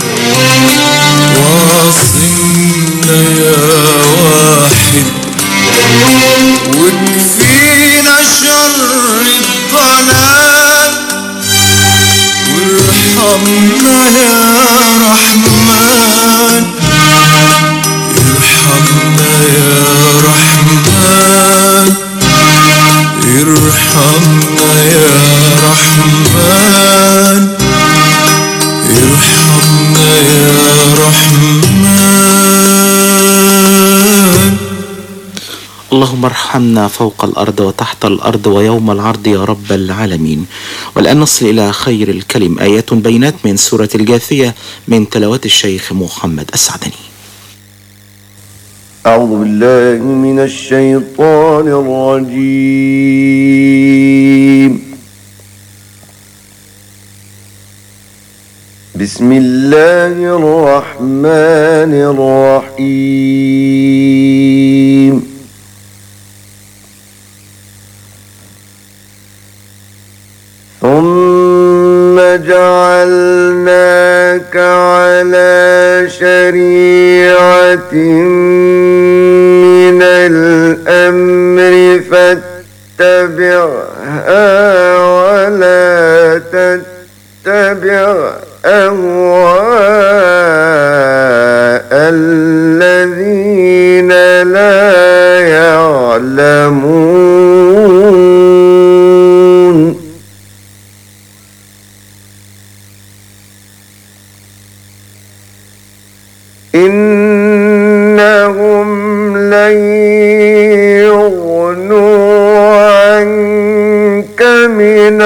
واعصمنا يا واحد وكفينا شر الضلال وارحمنا يا رحمن ارحمنا يا رحمن ارحمنا يا رحمن ارحمنا يا رحمن اللهم ارحمنا فوق الأرض وتحت الأرض ويوم العرض يا رب العالمين والآن نصل إلى خير الكلم آيات بينات من سورة الجاثية من تلاوة الشيخ محمد السعدني أعوذ بالله من الشيطان الرجيم بسم الله الرحمن الرحيم ثم جعلناك على شريعة من الأمر فاتبعها ولا تتبع أهواء الذين لا يعلمون إنهم لن يغنوا عنك من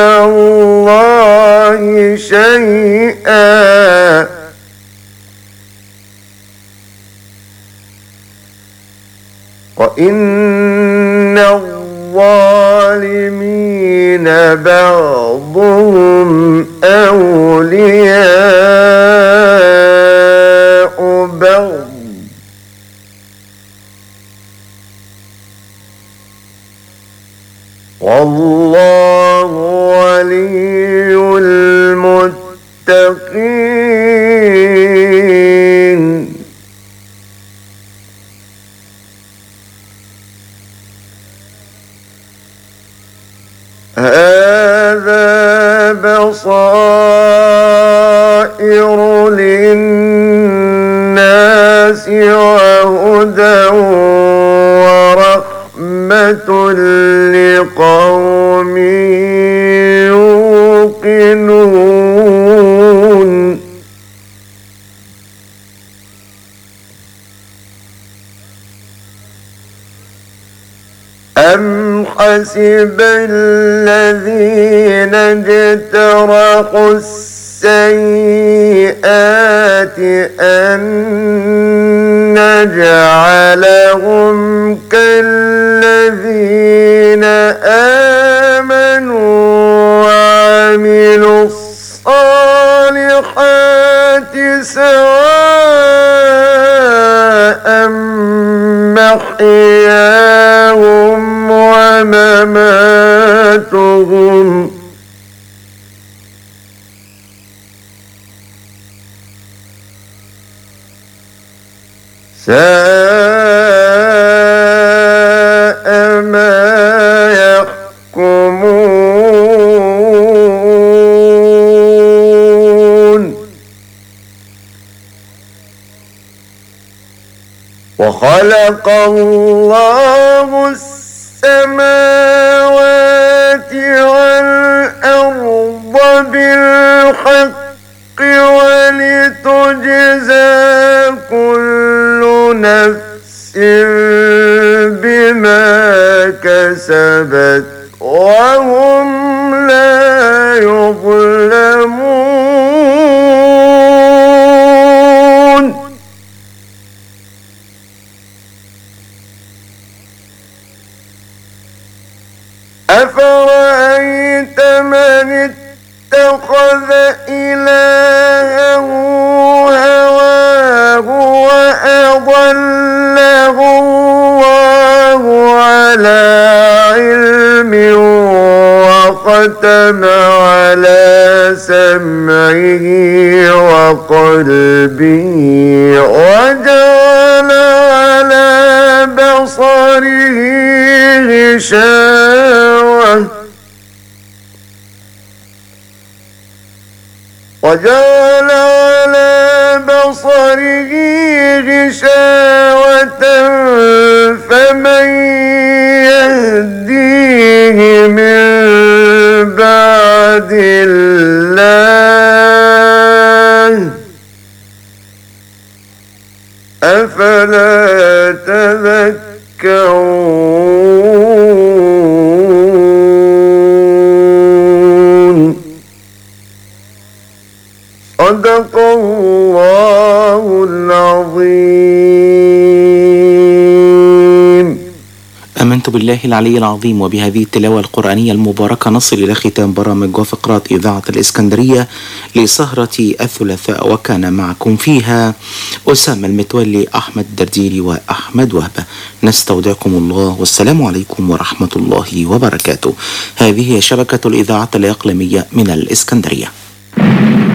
الله شيئا وإن الظالمين بعضهم أولياء بعض والله ولي المتقين هذا بصائر للناس وهدى ورحمة لقوم يوقنون أم حسب الذين اجترحوا السيئات أن نجعلهم كالذين آمنوا وعملوا الصالحات سواء محياهم ومماتهم ساء ما يحكمون وخلق الله السماوات والأرض بالحق ولتجزى كل نفس بما كسبت وهم لا يظلمون أفرأيت من اتخذ إلهه هواه وأضله الله على علم وختم على سمعه وقلبه وجعل على بصره غشاوة وجعل على بصره غشاوة فمن يهديه من بعد الله أفلا تذكرون صدق الله العظيم بالله العلي العظيم وبهذه التلاوة القرآنية المباركة نصل إلى ختام برامج وفقرات إذاعة الإسكندرية لسهرة الثلاثاء وكان معكم فيها أسامة المتولي أحمد الدرديري وأحمد وهبة نستودعكم الله والسلام عليكم ورحمة الله وبركاته هذه هي شبكة الإذاعة الإقليمية من الإسكندرية